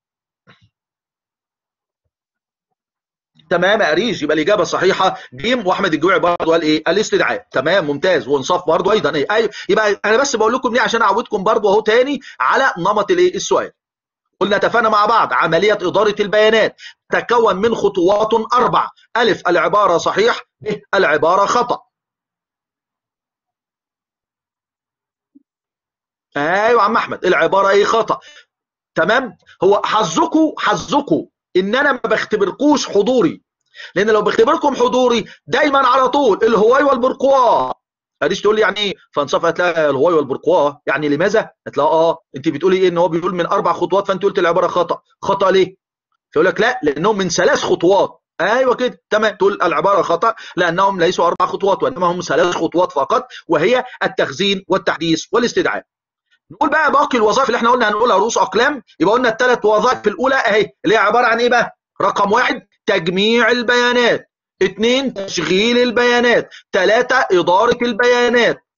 تمام يا اريج يبقى الاجابه الصحيحه ج واحمد الجويعي برضه قال ايه الاستدعاء تمام ممتاز وانصاف برضه ايضا ايه ايوه يبقى انا بس بقول لكم ليه عشان اعودكم برضه اهو تاني على نمط الايه السؤال قلنا اتفقنا مع بعض عمليه اداره البيانات تتكون من خطوات اربع الف العباره صحيح ب العباره خطا ايوه يا عم احمد العباره ايه خطا تمام هو حظكم حظكم ان انا ما بختبركوش حضوري لان لو بختبركم حضوري دايما على طول الهواي والبرقوا هديش تقول لي يعني ايه فانصف هتلاقي الهواي والبرقوا يعني لماذا هتلاقي اه انت بتقولي ايه ان هو بيقول من اربع خطوات فانت قلت العباره خطا خطا ليه فيقول لك لا لانهم من ثلاث خطوات ايوه كده تمام تقول العباره خطا لانهم ليسوا اربع خطوات وانما هم ثلاث خطوات فقط وهي التخزين والتحديث والاستدعاء نقول بقى باقي الوظائف اللي احنا قلنا هنقولها رؤوس اقلام يبقى قلنا الثلاث وظائف الاولى اهي اللي هي عباره عن ايه بقى رقم واحد تجميع البيانات اثنين تشغيل البيانات ثلاثة إدارة البيانات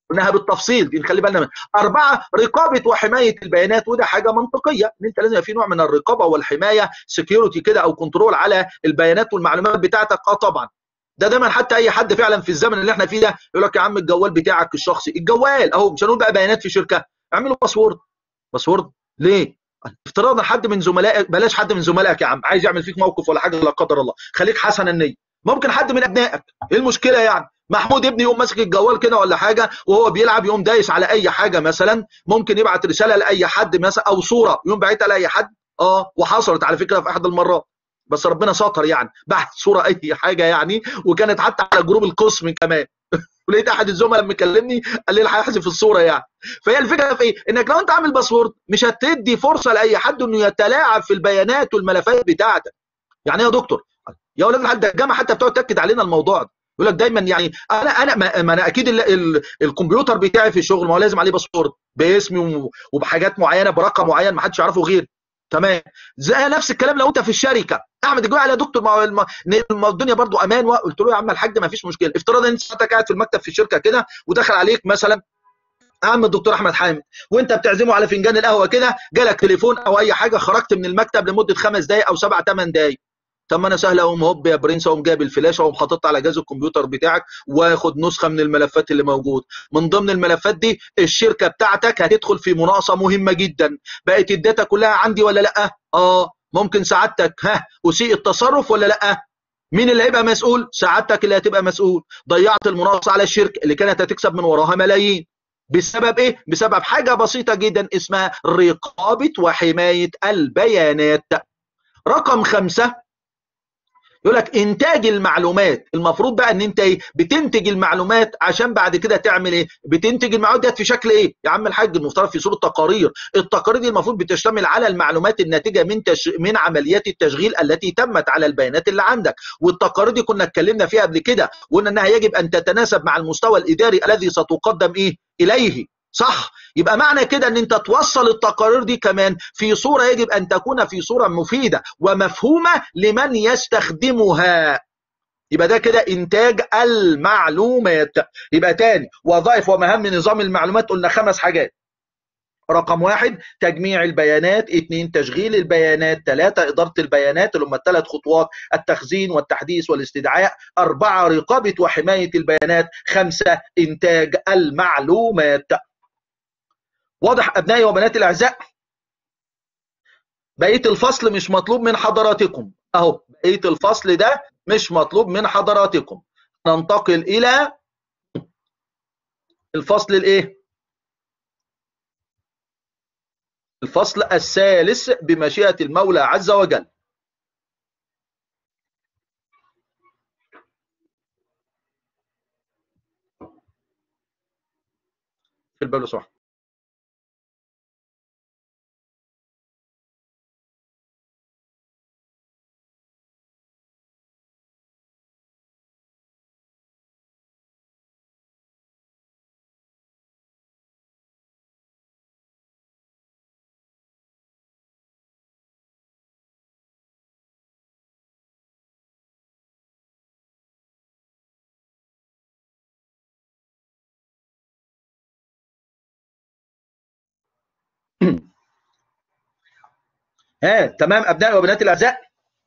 قلناها بالتفصيل دي نخلي بالنا منها اربعه رقابه وحمايه البيانات وده حاجه منطقيه ان انت لازم يبقى في نوع من الرقابه والحمايه سكيورتي كده او كنترول على البيانات والمعلومات بتاعتك اه طبعا ده دايما حتى اي حد فعلا في الزمن اللي احنا فيه ده يقول لك يا عم الجوال بتاعك الشخصي الجوال اهو مش هنقول بقى بيانات في شركه اعملوا باسورد باسورد ليه افتراضا حد من زملائك بلاش حد من زملائك يا عم عايز يعمل فيك موقف ولا حاجه لا قدر الله خليك حسن النيه ممكن حد من ابنائك ايه المشكله يعني محمود ابني يقوم ماسك الجوال كده ولا حاجه وهو بيلعب يقوم دايس على اي حاجه مثلا ممكن يبعت رساله لاي حد مثلا او صوره يقوم باعتها لاي حد اه وحصلت على فكره في احد المرات بس ربنا ستر يعني بعت صوره اي حاجه يعني وكانت حتى على جروب القسم كمان ولقيت احد الزملاء مكلمني قال لي هيحذف الصوره يعني فهي الفكره في ايه؟ انك لو انت عامل باسورد مش هتدي فرصه لاي حد انه يتلاعب في البيانات والملفات بتاعتك. يعني ايه يا دكتور؟ يا اولاد الحاج ده الجامعه حتى بتقعد تاكد علينا الموضوع ده. يقول لك دايما يعني انا انا ما, ما انا اكيد ال ال الكمبيوتر بتاعي في الشغل ما هو لازم عليه باسورد باسمي وبحاجات معينه برقم معين ما حدش يعرفه غيري. تمام زي نفس الكلام لو انت في الشركه احمد الجوعي يا دكتور ما ما الدنيا برضو امان قلت له يا عم الحاج ما فيش مشكله افترض انت ساعتك قاعد في المكتب في الشركه كده ودخل عليك مثلا عم الدكتور احمد حامد وانت بتعزمه على فنجان القهوه كده جالك تليفون او اي حاجه خرجت من المكتب لمده خمس دقائق او سبع ثمان دقائق طب ما انا سهل اقوم هوب يا برنس اقوم جايب الفلاشه واقوم حاططها على جهاز الكمبيوتر بتاعك واخد نسخه من الملفات اللي موجود من ضمن الملفات دي الشركه بتاعتك هتدخل في مناقصه مهمه جدا بقت الداتا كلها عندي ولا لا اه ممكن سعادتك ها اسيء التصرف ولا لا مين اللي هيبقى مسؤول سعادتك اللي هتبقى مسؤول ضيعت المناقصه على الشركه اللي كانت هتكسب من وراها ملايين بسبب ايه بسبب حاجه بسيطه جدا اسمها رقابه وحمايه البيانات رقم خمسة يقول لك انتاج المعلومات المفروض بقى ان انت ايه بتنتج المعلومات عشان بعد كده تعمل ايه بتنتج المعلومات ديت في شكل ايه يا عم الحاج المفترض في صوره تقارير التقارير دي المفروض بتشتمل على المعلومات الناتجه من تش... من عمليات التشغيل التي تمت على البيانات اللي عندك والتقارير دي كنا اتكلمنا فيها قبل كده وقلنا انها يجب ان تتناسب مع المستوى الاداري الذي ستقدم ايه اليه صح يبقى معنى كده ان انت توصل التقارير دي كمان في صورة يجب ان تكون في صورة مفيدة ومفهومة لمن يستخدمها يبقى ده كده انتاج المعلومات يبقى تاني وظائف ومهام نظام المعلومات قلنا خمس حاجات رقم واحد تجميع البيانات اثنين تشغيل البيانات ثلاثة إدارة البيانات اللي هم الثلاث خطوات التخزين والتحديث والاستدعاء أربعة رقابة وحماية البيانات خمسة إنتاج المعلومات واضح ابنائي وبناتي الاعزاء بقيه الفصل مش مطلوب من حضراتكم اهو بقيه الفصل ده مش مطلوب من حضراتكم ننتقل الى الفصل الايه الفصل الثالث بمشيئه المولى عز وجل في الباب صح ها تمام ابنائي وبناتي الاعزاء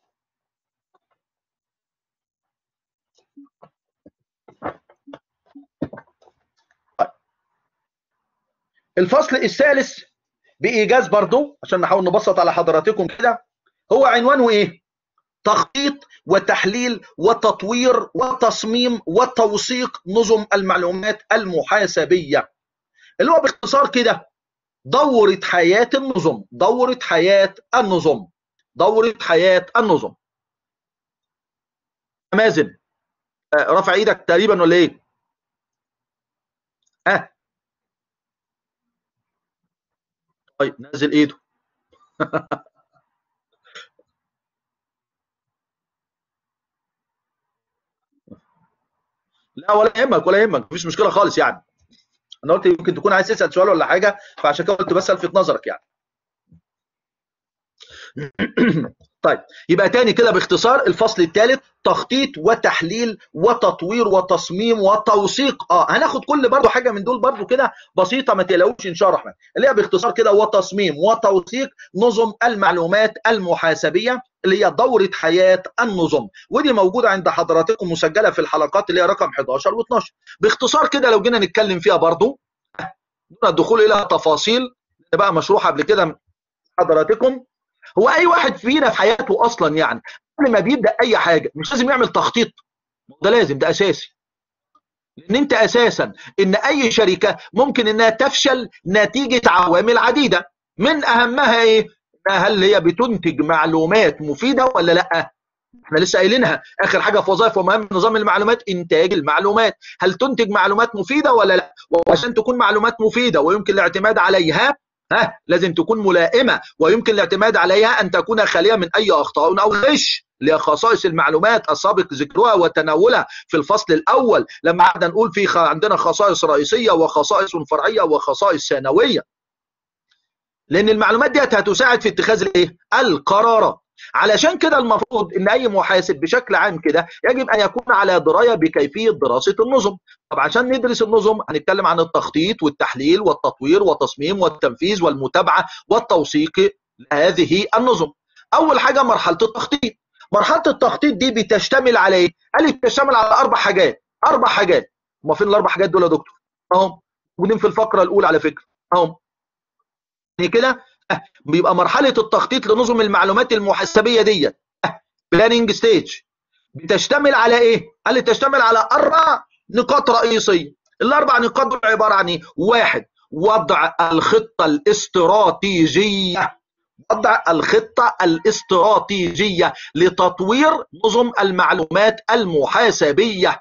الفصل الثالث بايجاز برضو عشان نحاول نبسط على حضراتكم كده هو عنوانه ايه تخطيط وتحليل وتطوير وتصميم وتوثيق نظم المعلومات المحاسبيه اللي هو باختصار كده دورة حياة النظم دورة حياة النظم دورة حياة النظم مازن رفع ايدك تقريبا ولا ايه ها أه. طيب نزل ايده لا ولا يهمك ولا يهمك مفيش مشكله خالص يعني انا قلت يمكن تكون عايز تسال سؤال ولا حاجه فعشان كده قلت بس الفت نظرك يعني طيب يبقى تاني كده باختصار الفصل الثالث تخطيط وتحليل وتطوير وتصميم وتوثيق اه هناخد كل برضو حاجه من دول برضو كده بسيطه ما تقلقوش ان شاء الله الرحمن اللي هي باختصار كده وتصميم وتوثيق نظم المعلومات المحاسبيه اللي هي دوره حياه النظم ودي موجوده عند حضراتكم مسجله في الحلقات اللي هي رقم 11 و12 باختصار كده لو جينا نتكلم فيها برضو دون الدخول الى تفاصيل بقى مشروح قبل كده حضراتكم هو اي واحد فينا في حياته اصلا يعني قبل ما بيبدا اي حاجه مش لازم يعمل تخطيط ده لازم ده اساسي لان انت اساسا ان اي شركه ممكن انها تفشل نتيجه عوامل عديده من اهمها ايه هل هي بتنتج معلومات مفيده ولا لا احنا لسه قايلينها اخر حاجه في وظائف ومهام نظام المعلومات انتاج المعلومات هل تنتج معلومات مفيده ولا لا وعشان تكون معلومات مفيده ويمكن الاعتماد عليها ها لازم تكون ملائمه ويمكن الاعتماد عليها ان تكون خاليه من اي اخطاء او غش لخصائص المعلومات السابق ذكرها وتناولها في الفصل الاول لما قعدنا نقول في عندنا خصائص رئيسيه وخصائص فرعيه وخصائص ثانويه لان المعلومات دي هتساعد في اتخاذ الايه القرارات علشان كده المفروض ان اي محاسب بشكل عام كده يجب ان يكون على درايه بكيفيه دراسه النظم طب عشان ندرس النظم هنتكلم عن التخطيط والتحليل والتطوير والتصميم والتنفيذ والمتابعه والتوثيق لهذه النظم اول حاجه مرحله التخطيط مرحله التخطيط دي بتشتمل على ايه قال بتشتمل على اربع حاجات اربع حاجات هما فين الاربع حاجات دول يا دكتور اهم موجودين في الفقره الاولى على فكره اهم يعني كده بيبقى مرحله التخطيط لنظم المعلومات المحاسبيه ديت بلاننج ستيج بتشتمل على ايه؟ قال لي تشتمل على اربع نقاط رئيسيه الاربع نقاط دول عباره عن ايه؟ واحد وضع الخطه الاستراتيجيه وضع الخطه الاستراتيجيه لتطوير نظم المعلومات المحاسبيه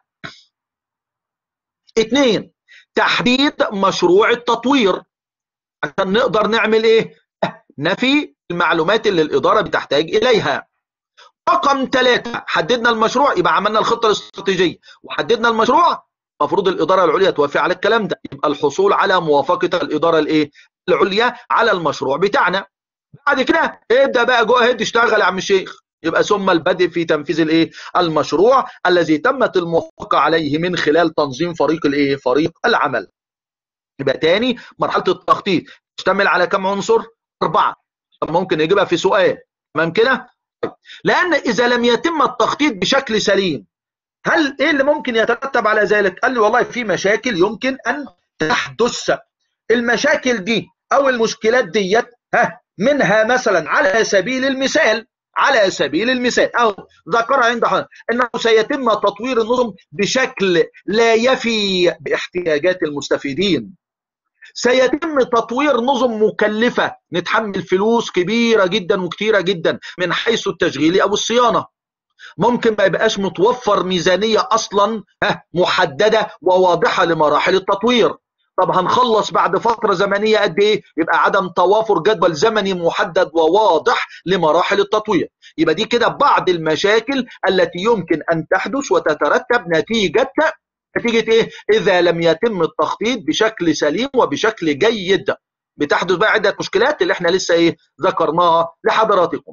اثنين تحديد مشروع التطوير عشان نقدر نعمل ايه نفي المعلومات اللي الإدارة بتحتاج إليها رقم ثلاثة حددنا المشروع يبقى عملنا الخطة الاستراتيجية وحددنا المشروع المفروض الإدارة العليا توافق على الكلام ده يبقى الحصول على موافقة الإدارة الإيه العليا على المشروع بتاعنا بعد كده ابدأ بقى جو هيد اشتغل يا عم الشيخ يبقى ثم البدء في تنفيذ الايه المشروع الذي تمت الموافقة عليه من خلال تنظيم فريق الايه فريق العمل يبقى تاني مرحلة التخطيط تشتمل على كم عنصر أربعة ممكن يجيبها في سؤال تمام كده لأن إذا لم يتم التخطيط بشكل سليم هل إيه اللي ممكن يترتب على ذلك قال لي والله في مشاكل يمكن أن تحدث المشاكل دي أو المشكلات ديت ها منها مثلا على سبيل المثال على سبيل المثال أو ذكر عند حضرتك أنه سيتم تطوير النظم بشكل لا يفي باحتياجات المستفيدين سيتم تطوير نظم مكلفة نتحمل فلوس كبيرة جدا وكتيرة جدا من حيث التشغيل أو الصيانة ممكن ما يبقاش متوفر ميزانية أصلا محددة وواضحة لمراحل التطوير طب هنخلص بعد فترة زمنية قد ايه يبقى عدم توافر جدول زمني محدد وواضح لمراحل التطوير يبقى دي كده بعض المشاكل التي يمكن أن تحدث وتترتب نتيجة نتيجة ايه؟ إذا لم يتم التخطيط بشكل سليم وبشكل جيد بتحدث بقى عدة مشكلات اللي احنا لسه ايه ذكرناها لحضراتكم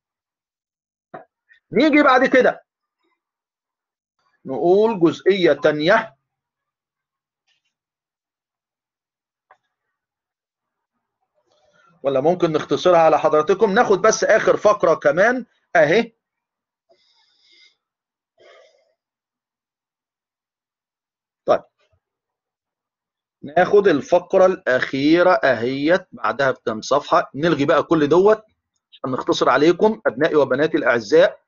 نيجي بعد كده نقول جزئية تانية ولا ممكن نختصرها على حضراتكم ناخد بس آخر فقرة كمان اهي طيب ناخد الفقرة الأخيرة أهيت بعدها بكم صفحة نلغي بقى كل دوت عشان نختصر عليكم أبنائي وبناتي الأعزاء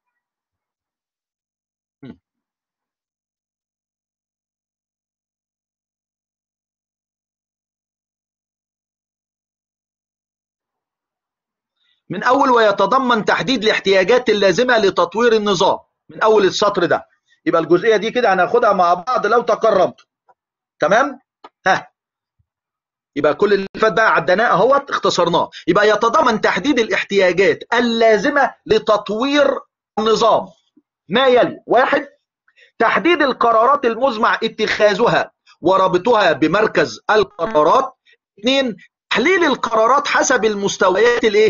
من أول ويتضمن تحديد الاحتياجات اللازمة لتطوير النظام من أول السطر ده يبقى الجزئية دي كده هناخدها مع بعض لو تكرمت تمام ها يبقى كل اللي فات بقى عدناه اهوت اختصرناه يبقى يتضمن تحديد الاحتياجات اللازمه لتطوير النظام ما يلي واحد تحديد القرارات المزمع اتخاذها وربطها بمركز القرارات اثنين تحليل القرارات حسب المستويات الايه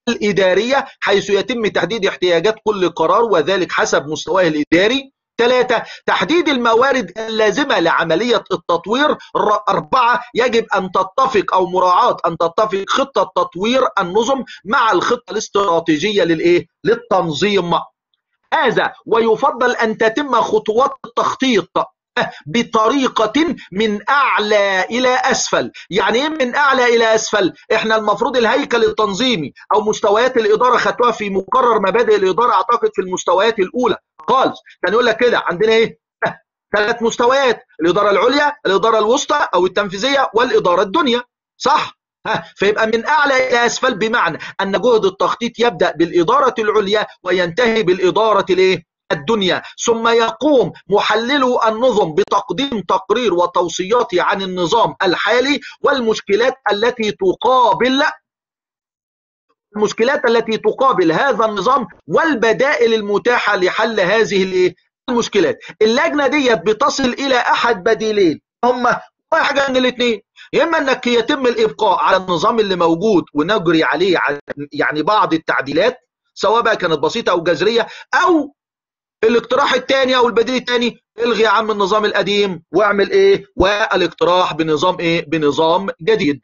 الإدارية حيث يتم تحديد احتياجات كل قرار وذلك حسب مستواه الإداري ثلاثة تحديد الموارد اللازمة لعملية التطوير أربعة يجب أن تتفق أو مراعاة أن تتفق خطة تطوير النظم مع الخطة الاستراتيجية للإيه؟ للتنظيم هذا ويفضل أن تتم خطوات التخطيط بطريقة من أعلى إلى أسفل يعني إيه من أعلى إلى أسفل إحنا المفروض الهيكل التنظيمي أو مستويات الإدارة خدتوها في مقرر مبادئ الإدارة أعتقد في المستويات الأولى خالص كان يقول لك كده عندنا إيه ثلاث مستويات الإدارة العليا الإدارة الوسطى أو التنفيذية والإدارة الدنيا صح ها فيبقى من اعلى الى اسفل بمعنى ان جهد التخطيط يبدا بالاداره العليا وينتهي بالاداره الايه الدنيا ثم يقوم محللو النظم بتقديم تقرير وتوصيات عن النظام الحالي والمشكلات التي تقابل المشكلات التي تقابل هذا النظام والبدائل المتاحة لحل هذه المشكلات اللجنة دي بتصل إلى أحد بديلين هم حاجة من الاثنين يا إما أنك يتم الإبقاء على النظام اللي موجود ونجري عليه يعني بعض التعديلات سواء بقى كانت بسيطة أو جذرية أو الاقتراح الثاني او البديل الثاني الغي يا عم النظام القديم واعمل ايه والاقتراح بنظام ايه بنظام جديد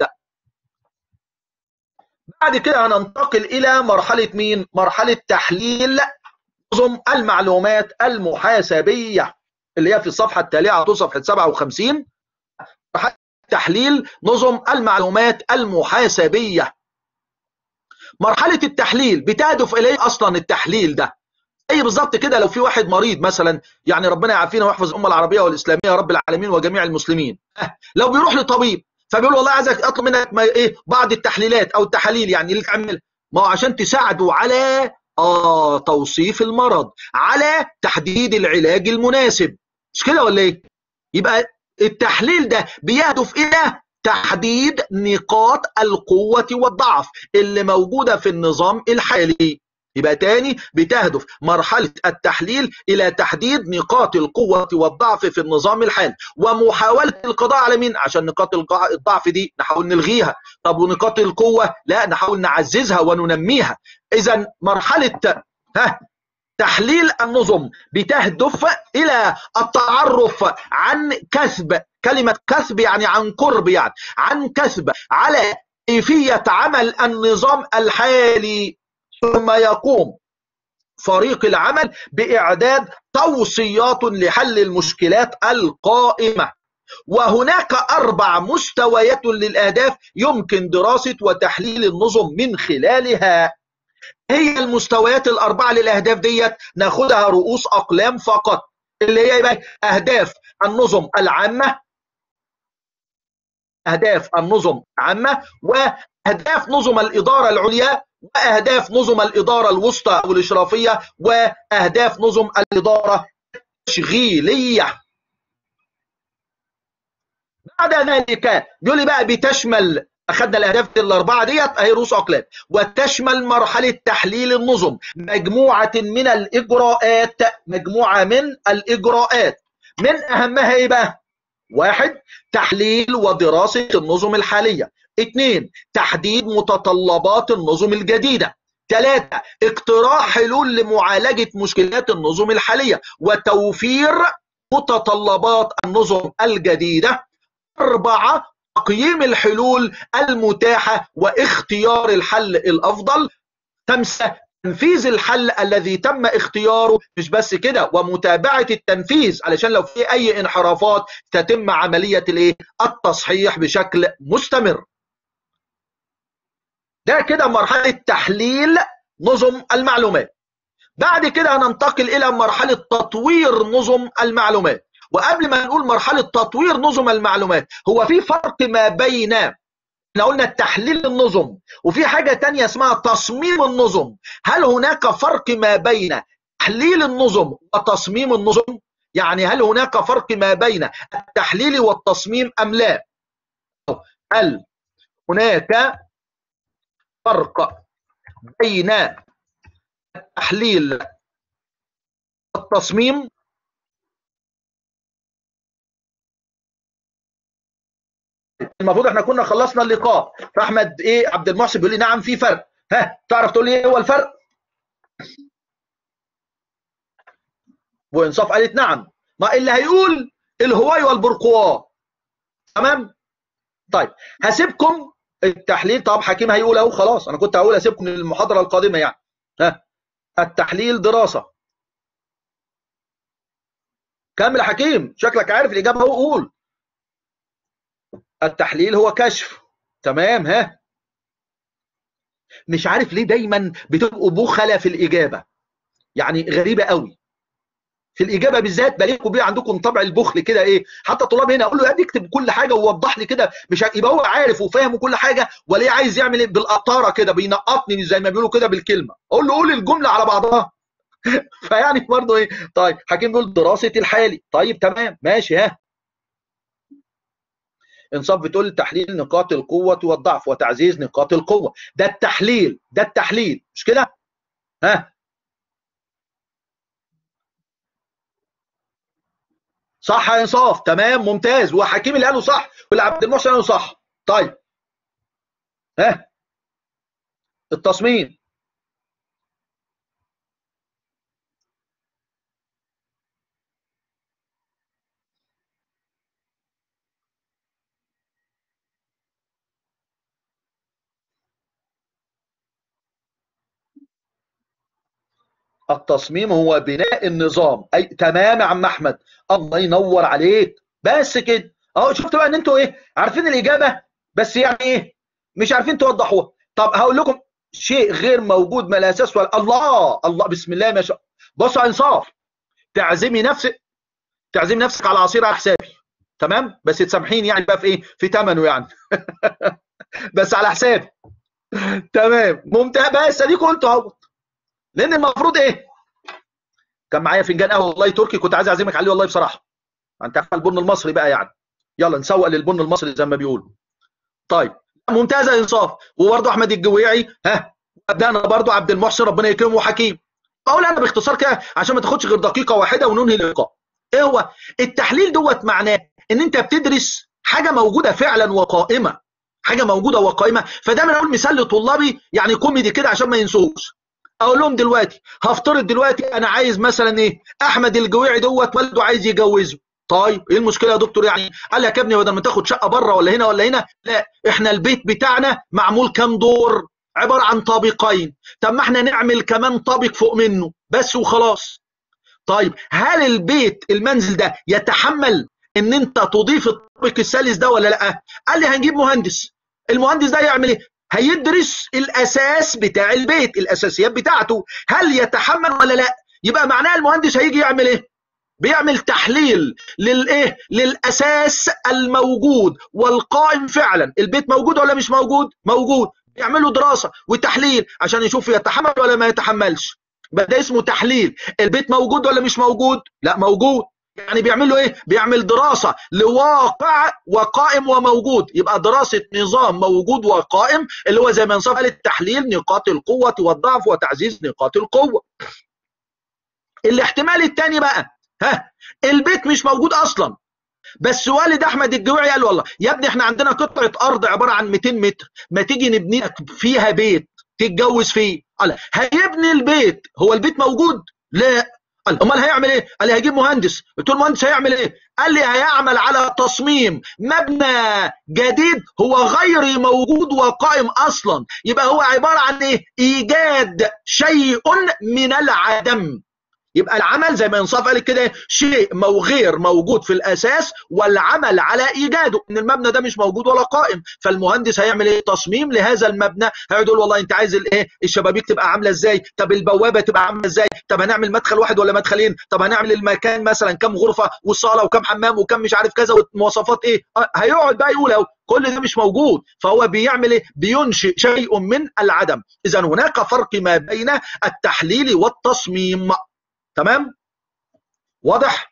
بعد كده هننتقل الى مرحله مين مرحله تحليل نظم المعلومات المحاسبيه اللي هي في الصفحه التاليه على طول صفحه 57 تحليل نظم المعلومات المحاسبيه مرحله التحليل بتهدف اليه اصلا التحليل ده زي بالظبط كده لو في واحد مريض مثلا يعني ربنا يعافينا ويحفظ الامه العربيه والاسلاميه يا رب العالمين وجميع المسلمين لو بيروح لطبيب فبيقول والله عايزك اطلب منك ما ايه بعض التحليلات او التحاليل يعني اللي تعمل ما هو عشان تساعده على اه توصيف المرض على تحديد العلاج المناسب مش كده ولا ايه يبقى التحليل ده بيهدف الى تحديد نقاط القوه والضعف اللي موجوده في النظام الحالي يبقى تاني بتهدف مرحلة التحليل إلى تحديد نقاط القوة والضعف في النظام الحالي ومحاولة القضاء على مين عشان نقاط الضعف دي نحاول نلغيها طب ونقاط القوة لا نحاول نعززها وننميها إذا مرحلة ها تحليل النظم بتهدف إلى التعرف عن كسب كلمة كسب يعني عن قرب يعني عن كسب على كيفية عمل النظام الحالي ثم يقوم فريق العمل بإعداد توصيات لحل المشكلات القائمة وهناك أربع مستويات للأهداف يمكن دراسة وتحليل النظم من خلالها هي المستويات الأربعة للأهداف ديت ناخدها رؤوس أقلام فقط اللي هي يبقى أهداف النظم العامة أهداف النظم العامة وأهداف نظم الإدارة العليا واهداف نظم الاداره الوسطى او الاشرافيه واهداف نظم الاداره التشغيليه بعد ذلك بيقول لي بقى بتشمل اخذنا الاهداف الاربعه ديت اهي رؤوس اقلام وتشمل مرحله تحليل النظم مجموعه من الاجراءات مجموعه من الاجراءات من اهمها ايه بقى واحد تحليل ودراسه النظم الحاليه اثنين تحديد متطلبات النظم الجديدة ثلاثة اقتراح حلول لمعالجة مشكلات النظم الحالية وتوفير متطلبات النظم الجديدة أربعة تقييم الحلول المتاحة واختيار الحل الأفضل خمسة تنفيذ الحل الذي تم اختياره مش بس كده ومتابعة التنفيذ علشان لو في أي انحرافات تتم عملية الايه التصحيح بشكل مستمر ده كده مرحلة تحليل نظم المعلومات بعد كده هننتقل إلى مرحلة تطوير نظم المعلومات وقبل ما نقول مرحلة تطوير نظم المعلومات هو في فرق ما بين احنا قلنا تحليل النظم وفي حاجة تانية اسمها تصميم النظم هل هناك فرق ما بين تحليل النظم وتصميم النظم يعني هل هناك فرق ما بين التحليل والتصميم أم لا هل هناك فرق بين التحليل والتصميم المفروض احنا كنا خلصنا اللقاء فاحمد ايه عبد المحسن بيقول لي نعم في فرق ها تعرف تقول لي ايه هو الفرق وانصاف قالت نعم ما اللي هيقول الهواي والبرقوا تمام طيب هسيبكم التحليل طب حكيم هيقول اهو خلاص انا كنت هقول اسيبكم للمحاضره القادمه يعني ها التحليل دراسه كمل يا حكيم شكلك عارف الاجابه اهو قول التحليل هو كشف تمام ها مش عارف ليه دايما بتبقوا بخلة في الاجابه يعني غريبه قوي في الاجابه بالذات بلاقيكم بيه عندكم طبع البخل كده ايه حتى الطلاب هنا اقول له يا اكتب كل حاجه ووضح لي كده مش يبقى هو عارف وفاهم وكل حاجه ولا عايز يعمل ايه بالقطاره كده بينقطني زي ما بيقولوا كده بالكلمه اقول له قول الجمله على بعضها فيعني برضه ايه طيب حكيم بيقول دراسه الحالي طيب تمام ماشي ها انصاف بتقول تحليل نقاط القوه والضعف وتعزيز نقاط القوه ده التحليل ده التحليل مش كده ها صح يا انصاف تمام ممتاز وحكيم اللي قاله صح واللي عبد المحسن قاله صح طيب ها التصميم التصميم هو بناء النظام اي تمام يا عم احمد الله ينور عليك بس كده اهو شفت بقى ان انتوا ايه عارفين الاجابه بس يعني ايه مش عارفين توضحوها طب هقول لكم شيء غير موجود ما لا اساس ولا الله الله بسم الله ما شاء بصوا يا انصاف تعزمي نفسك تعزمي نفسك على عصير على حسابي تمام بس تسامحيني يعني بقى في ايه في ثمنه يعني بس على حسابي تمام ممتاز بس اديك قلت اهوت لان المفروض ايه كان معايا فنجان قهوه والله تركي كنت عايز اعزمك عليه والله بصراحه انت عارف البن المصري بقى يعني يلا نسوق للبن المصري زي ما بيقولوا طيب ممتازه يا انصاف وبرضه احمد الجويعي ها ابدانا برضه عبد المحسن ربنا يكرمه وحكيم بقول انا باختصار كده عشان ما تاخدش غير دقيقه واحده وننهي اللقاء ايه هو التحليل دوت معناه ان انت بتدرس حاجه موجوده فعلا وقائمه حاجه موجوده وقائمه فدايما اقول مثال لطلابي يعني كوميدي كده عشان ما ينسوش اقول لهم دلوقتي هفترض دلوقتي انا عايز مثلا ايه احمد الجويعي دوت والده عايز يجوزه طيب ايه المشكله يا دكتور يعني قال لك يا ابني بدل ما تاخد شقه بره ولا هنا ولا هنا لا احنا البيت بتاعنا معمول كام دور عباره عن طابقين طب ما احنا نعمل كمان طابق فوق منه بس وخلاص طيب هل البيت المنزل ده يتحمل ان انت تضيف الطابق الثالث ده ولا لا قال لي هنجيب مهندس المهندس ده يعمل ايه هيدرس الاساس بتاع البيت الاساسيات بتاعته هل يتحمل ولا لا يبقى معناه المهندس هيجي يعمل ايه بيعمل تحليل للايه للاساس الموجود والقائم فعلا البيت موجود ولا مش موجود موجود بيعملوا دراسه وتحليل عشان يشوف يتحمل ولا ما يتحملش ده اسمه تحليل البيت موجود ولا مش موجود لا موجود يعني بيعملوا ايه بيعمل دراسة لواقع وقائم وموجود يبقى دراسة نظام موجود وقائم اللي هو زي ما انصاف قال التحليل نقاط القوة والضعف وتعزيز نقاط القوة الاحتمال الثاني بقى ها البيت مش موجود اصلا بس والد احمد الجويعي قال والله يا ابني احنا عندنا قطعه ارض عباره عن 200 متر ما تيجي نبني لك فيها بيت تتجوز فيه قال هيبني البيت هو البيت موجود لا قال امال هيعمل ايه قال لي هيجيب مهندس قلت له المهندس هيعمل ايه قال لي هيعمل على تصميم مبنى جديد هو غير موجود وقائم اصلا يبقى هو عباره عن ايه ايجاد شيء من العدم يبقى العمل زي ما انصاف قال كده شيء مو غير موجود في الاساس والعمل على ايجاده ان المبنى ده مش موجود ولا قائم فالمهندس هيعمل ايه تصميم لهذا المبنى هيقعد يقول والله انت عايز الايه الشبابيك تبقى عامله ازاي طب البوابه تبقى عامله ازاي طب هنعمل مدخل واحد ولا مدخلين طب هنعمل المكان مثلا كم غرفه والصاله وكم حمام وكم مش عارف كذا والمواصفات ايه هيقعد بقى يقول اهو كل ده مش موجود فهو بيعمل ايه بينشئ شيء من العدم اذا هناك فرق ما بين التحليل والتصميم تمام واضح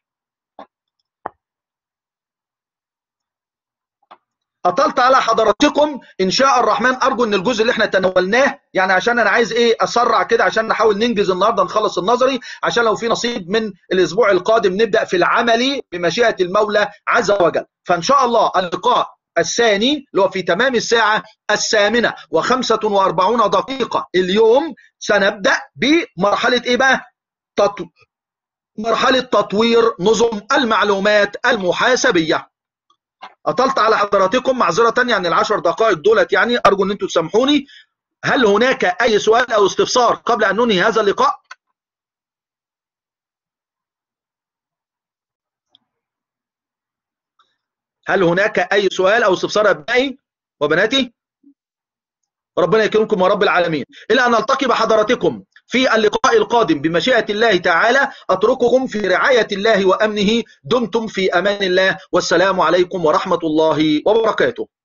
اطلت على حضراتكم ان شاء الرحمن ارجو ان الجزء اللي احنا تناولناه يعني عشان انا عايز ايه اسرع كده عشان نحاول ننجز النهارده نخلص النظري عشان لو في نصيب من الاسبوع القادم نبدا في العملي بمشيئه المولى عز وجل فان شاء الله اللقاء الثاني اللي هو في تمام الساعة الثامنة وخمسة وأربعون دقيقة اليوم سنبدأ بمرحلة إيه بقى؟ تطو... مرحلة تطوير نظم المعلومات المحاسبية أطلت على حضراتكم معذرة يعني العشر دقائق دولت يعني أرجو أن أنتم تسامحوني هل هناك أي سؤال أو استفسار قبل أن ننهي هذا اللقاء؟ هل هناك أي سؤال أو استفسار أبنائي وبناتي؟ ربنا يكرمكم ورب العالمين إلى أن نلتقي بحضراتكم في اللقاء القادم بمشيئة الله تعالى أترككم في رعاية الله وأمنه دمتم في أمان الله والسلام عليكم ورحمة الله وبركاته